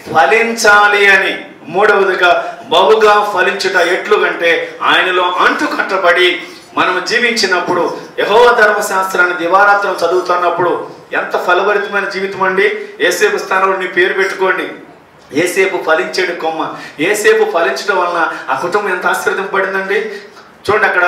ఫలించాలి అని మూడవదిగా బహుగా ఫలించుట ఎట్లు కంటే ఆయనలో అంటు కట్టబడి మనం జీవించినప్పుడు యహోవ ధర్మశాస్త్రాన్ని దివారాత్రం చదువుతున్నప్పుడు ఎంత ఫలభరితమైన జీవితం అండి ఏసేపు స్థానంలో నీ పేరు పెట్టుకోండి ఏసేపు ఫలించేడు కొమ్మ ఏసేపు ఫలించడం వలన ఆ కుటుంబం ఎంత ఆశీర్వదింపబడిందండి చూడండి అక్కడ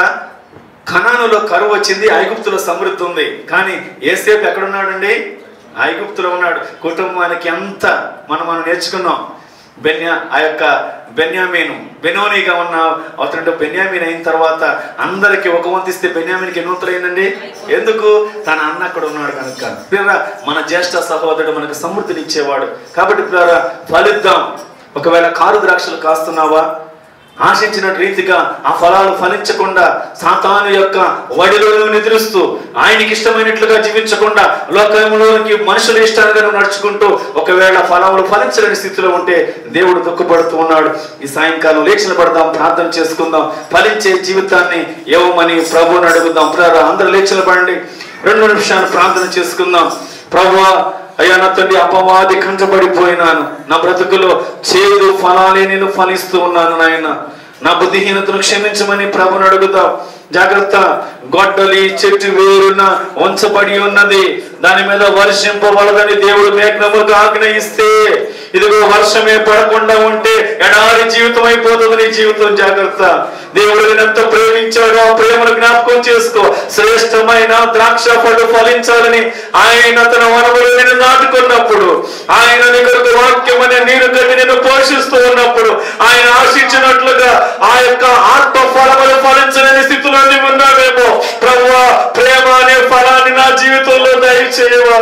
కణానులో కరువు వచ్చింది ఐగుప్తులో సమృద్ధి ఉంది కానీ ఏసేపు ఎక్కడున్నాడండి ఐగుప్తులో ఉన్నాడు కుటుంబానికి ఎంత మనం మనం నేర్చుకున్నాం బెన్యా ఆ యొక్క బెన్యామీను బెనోనీగా ఉన్న అతను బెన్యామీన్ అయిన తర్వాత అందరికి ఒక వంతిస్తే బెన్యామీన్కి ఎన్ని వంతులు అయిందండి ఎందుకు తన అన్న అక్కడ ఉన్నాడు కనుక పిల్లరా మన జ్యేష్ఠ సహోదరుడు మనకు సమృద్ధినిచ్చేవాడు కాబట్టి పిల్లరా ఫలిద్దాం ఒకవేళ కారు ద్రాక్షలు కాస్తున్నావా ఆశించిన రీతిగా ఆ ఫలాలు ఫలించకుండా సాతాను యొక్క వడిలో నిద్రిస్తూ ఆయనకి ఇష్టమైనట్లుగా జీవించకుండా లోకంలోనికి మనుషుల ఇష్టాలుగా నువ్వు నడుచుకుంటూ ఒకవేళ ఫలములు ఫలించలేని స్థితిలో ఉంటే దేవుడు దుఃఖపడుతూ ఉన్నాడు ఈ సాయంకాలం లేచిన పడదాం ప్రార్థన చేసుకుందాం ఫలించే జీవితాన్ని ఇవ్వమని ప్రభువుని అడుగుదాం ప్రారా అందరూ లేచిన పడండి రెండు నిమిషాలు ప్రార్థన చేసుకుందాం ప్రభువా అయ్యా నా తండ్రి అపవాది కంటబడిపోయినాను నా బ్రతుకులో చేదు ఫలాలే నేను ఫలిస్తూ ఉన్నాను నాయన నా బుద్ధిహీనతను క్షమించమని ప్రభుని అడుగుదాం జాగ్రత్త గొడ్డలి చెట్టు వేరున ఉంచబడి ఉన్నది దాని మీద వర్షింపబడదని దేవుడు మేఘనములకు ఆజ్ఞయిస్తే ఇదిగో వర్షమే పడకుండా ఉంటే ఎడారి జీవితం అయిపోతుంది నీ జీవితం జాగ్రత్త దేవుడు ఎంత ప్రేమించాడో ఆ ప్రేమను జ్ఞాపకం చేసుకో శ్రేష్టమైన ద్రాక్ష పళ్ళు ఫలించాలని ఆయన తన వనములు నేను నాటుకున్నప్పుడు ఆయన నీ కొరకు వాక్యం అనే నీరు కట్టి నేను పోషిస్తూ ఉన్నప్పుడు ఆయన ఆశించినట్లుగా ఆ యొక్క ఆత్మ ఫలములు ఫలించలేని స్థితిలో నీవు ఉన్నావేమో ప్రభువా ప్రేమ అనే ఫలాన్ని నా జీవితంలో దయచేయవా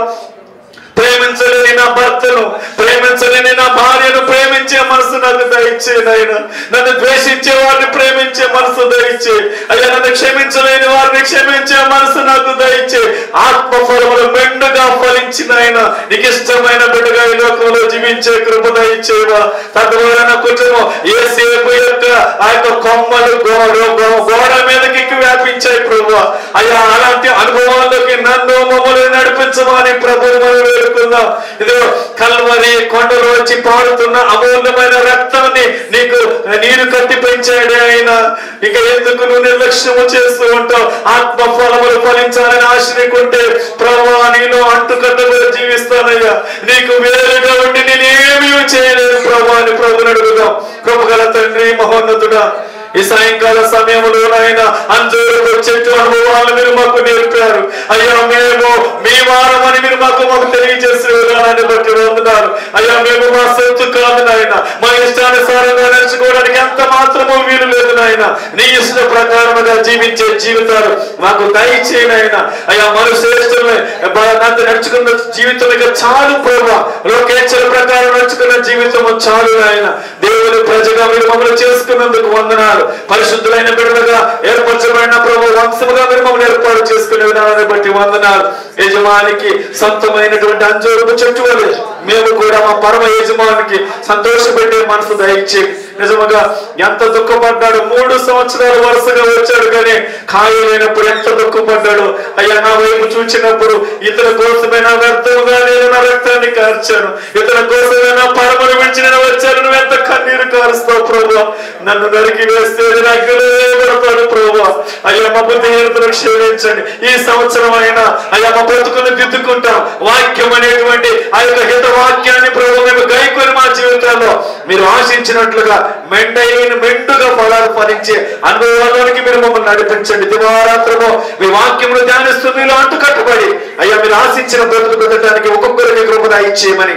ప్రేమించలేని నా భర్తను ప్రేమించలేని నా భార్యను ప్రేమించే మనసు నాకు దయచే నాయన నన్ను ద్వేషించే వారిని ప్రేమించే మనసు దయచే అయ్యా నన్ను క్షమించలేని వారిని క్షమించే మనసు నాకు దయచే ఆత్మ ఫలములు మెండుగా ఫలించిన ఆయన నీకు ఇష్టమైన బిడ్డగా ఈ లోకంలో జీవించే కృప దయచేవా తద్వారా నా కుటుంబం ఏ సేపు యొక్క ఆ యొక్క కొమ్మలు గోడ గో- గోడ మీదకి ఎక్కి వ్యాపించాయి ప్రభు అయ్యా అలాంటి అనుభవాల్లోకి నన్ను మమ్మల్ని నడిపించమని ప్రభువు మనం వేడుకుందాం ఇదిగో కల్వరి కొండలు వచ్చి పారుతున్న అమూల్యమైన రక్తాన్ని నీకు నీరు కట్టి పెంచాడే ఆయన ఇక ఎందుకు నువ్వు నిర్లక్ష్యము చేస్తూ ఉంటావు ఆత్మ ఫలములు ఫలించాలని ఆశ నీకుంటే ప్రభు నీలో అంటుకట్టుగా జీవిస్తానయ్యా నీకు వేరుగా ఉండి నేనేమీ చేయలేదు ప్రభు అని ప్రభుని అడుగుదాం కృపగల తండ్రి మహోన్నతుడా ఈ సాయంకాల సమయంలో ఆయన అంజూరు చెట్టు అనుభవాలను మీరు మాకు నేర్పారు అయ్యా మేము మీ వారమని మీరు మాకు మాకు తెలియజేసే విధానాన్ని బట్టి వందనాలు అయ్యా మేము మా సొత్తు కాదు నాయన మా ఇష్టానుసారంగా నడుచుకోవడానికి ఎంత మాత్రమూ వీలు లేదు నాయన నీ ఇష్ట ప్రకారముగా జీవించే జీవితాలు మాకు దయచేయను ఆయన అయ్యా మరు శ్రేష్ఠమే నాతో నడుచుకున్న జీవితం ఇక చాలు ప్రభా లోకేశ్వర ప్రకారం నడుచుకున్న జీవితం చాలు ఆయన దేవుని ప్రజగా మీరు మమ్మల్ని చేసుకున్నందుకు వందనాలు పరిశుద్ధులైన బిడ్డలుగా ఏర్పరచబడిన ప్రభు వంశముగా మీరు మమ్మల్ని ఏర్పాటు చేసుకునే విధానాన్ని బట్టి వందనాలు యజమానికి సొంతమైనటువంటి అంజూరపు చెట్టు వలె మేము కూడా మా పరమ యజమానికి సంతోషపెట్టే మనసు దయచి నిజముగా ఎంత దుఃఖపడ్డాడు మూడు సంవత్సరాలు వరుసగా వచ్చాడు కానీ ఖాళీ ఎంత దుఃఖపడ్డాడు అయ్యా నా వైపు చూచినప్పుడు ఇతని కోసమే నా వ్యర్థంగా నేను నా రక్తాన్ని కార్చాను ఇతని కోసమే నా పరమను విడిచి నేను వచ్చాను నువ్వు ఎంత కన్నీరు కారుస్తావు ప్రభు నన్ను నరికి వేస్తే నాకు పడతాడు ప్రభు అయ్యా మా బుద్ధిహీనతను క్షమించండి ఈ సంవత్సరం అయినా అయ్యా మా బ్రతుకును దిద్దుకుంటాం వాక్యం అనేటువంటి ఆ యొక్క హిత వాక్యాన్ని ప్రభు మేము గైకొని మా జీవితాల్లో మీరు ఆశించినట్లుగా మెండైన మెండుగా ఫలాలు ఫలించే అనుభవాల్లోనికి మీరు మమ్మల్ని నడిపించండి దివారాత్రము మీ వాక్యమును ధ్యానిస్తూ మీలో అంటు కట్టుబడి అయ్యా మీరు ఆశించిన బ్రతుకు పెట్టడానికి ఒక్కొక్కరికి కృపణ ఇచ్చేయమని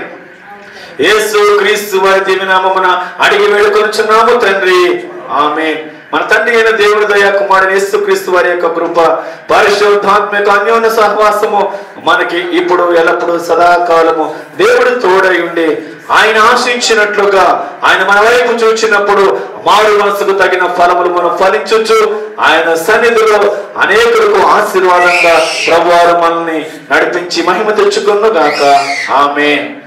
యేసు క్రీస్తు వారి దీవెనామమున అడిగి వేడుకొనుచున్నాము తండ్రి ఆమె మన తండ్రి అయిన దేవుడి దయా కుమారుడు యేసు క్రీస్తు వారి యొక్క కృప పరిశుద్ధాత్మక అన్యోన్య సహవాసము మనకి ఇప్పుడు ఎల్లప్పుడూ సదాకాలము దేవుడు తోడై ఉండి ఆయన ఆశించినట్లుగా ఆయన మన వైపు చూచినప్పుడు మారు మనసుకు తగిన ఫలములు మనం ఫలించొచ్చు ఆయన సన్నిధిలో అనేకులకు ఆశీర్వాదంగా ప్రభువారు మనల్ని నడిపించి మహిమ తెచ్చుకున్న గాక ఆమె